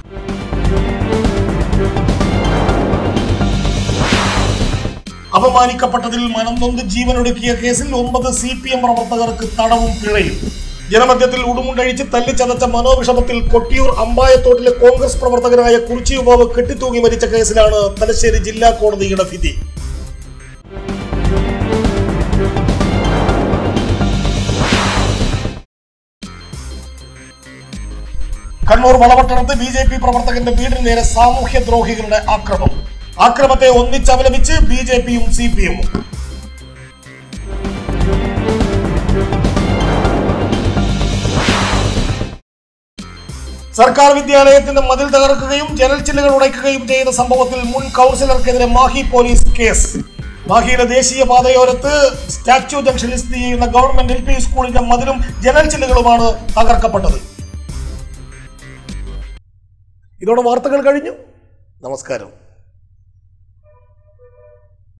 അപമാനിക്കപ്പെട്ടതിൽ മനം നൊന്ത് ജീവനൊടുക്കിയ കേസിൽ ഒമ്പത് സി പി എം പ്രവർത്തകർക്ക് തടവും പിഴയും ജനമധ്യത്തിൽ ഉടുമുണ്ടഴിച്ച് തല്ലിച്ചതച്ച മനോവിഷമത്തിൽ കൊട്ടിയൂർ അമ്പായത്തോട്ടിലെ കോൺഗ്രസ് പ്രവർത്തകനായ കുറിച്ചി യുവാവ് കെട്ടിത്തൂങ്ങി മരിച്ച കേസിലാണ് തലശ്ശേരി ജില്ലാ കോടതിയുടെ വിധി കണ്ണൂർ വളപട്ടണത്ത് ബി ജെ പി പ്രവർത്തകന്റെ വീടിന് നേരെ സാമൂഹ്യ ദ്രോഹികളുടെ ആക്രമം ആക്രമത്തെ ഒന്നിച്ചപലപിച്ച് ബി ജെ പിയും സി പി എമ്മും സർക്കാർ വിദ്യാലയത്തിന്റെ മതിൽ തകർക്കുകയും ജനൽ ചില്ലുകൾ ഉടയ്ക്കുകയും ചെയ്ത സംഭവത്തിൽ മുൻ കൗൺസിലർക്കെതിരെ മാഹി പോലീസ് കേസ് മാഹിയിലെ ദേശീയ പാതയോരത്ത് സ്റ്റാച്യു ജംഗ്ഷനിൽ സ്ഥിതി ചെയ്യുന്ന ഗവൺമെന്റ് എൽ പി സ്കൂളിന്റെ മതിലും ജനൽ ചില്ലുകളുമാണ് തകർക്കപ്പെട്ടത് ഇതോടെ വാർത്തകൾ കഴിഞ്ഞു നമസ്കാരം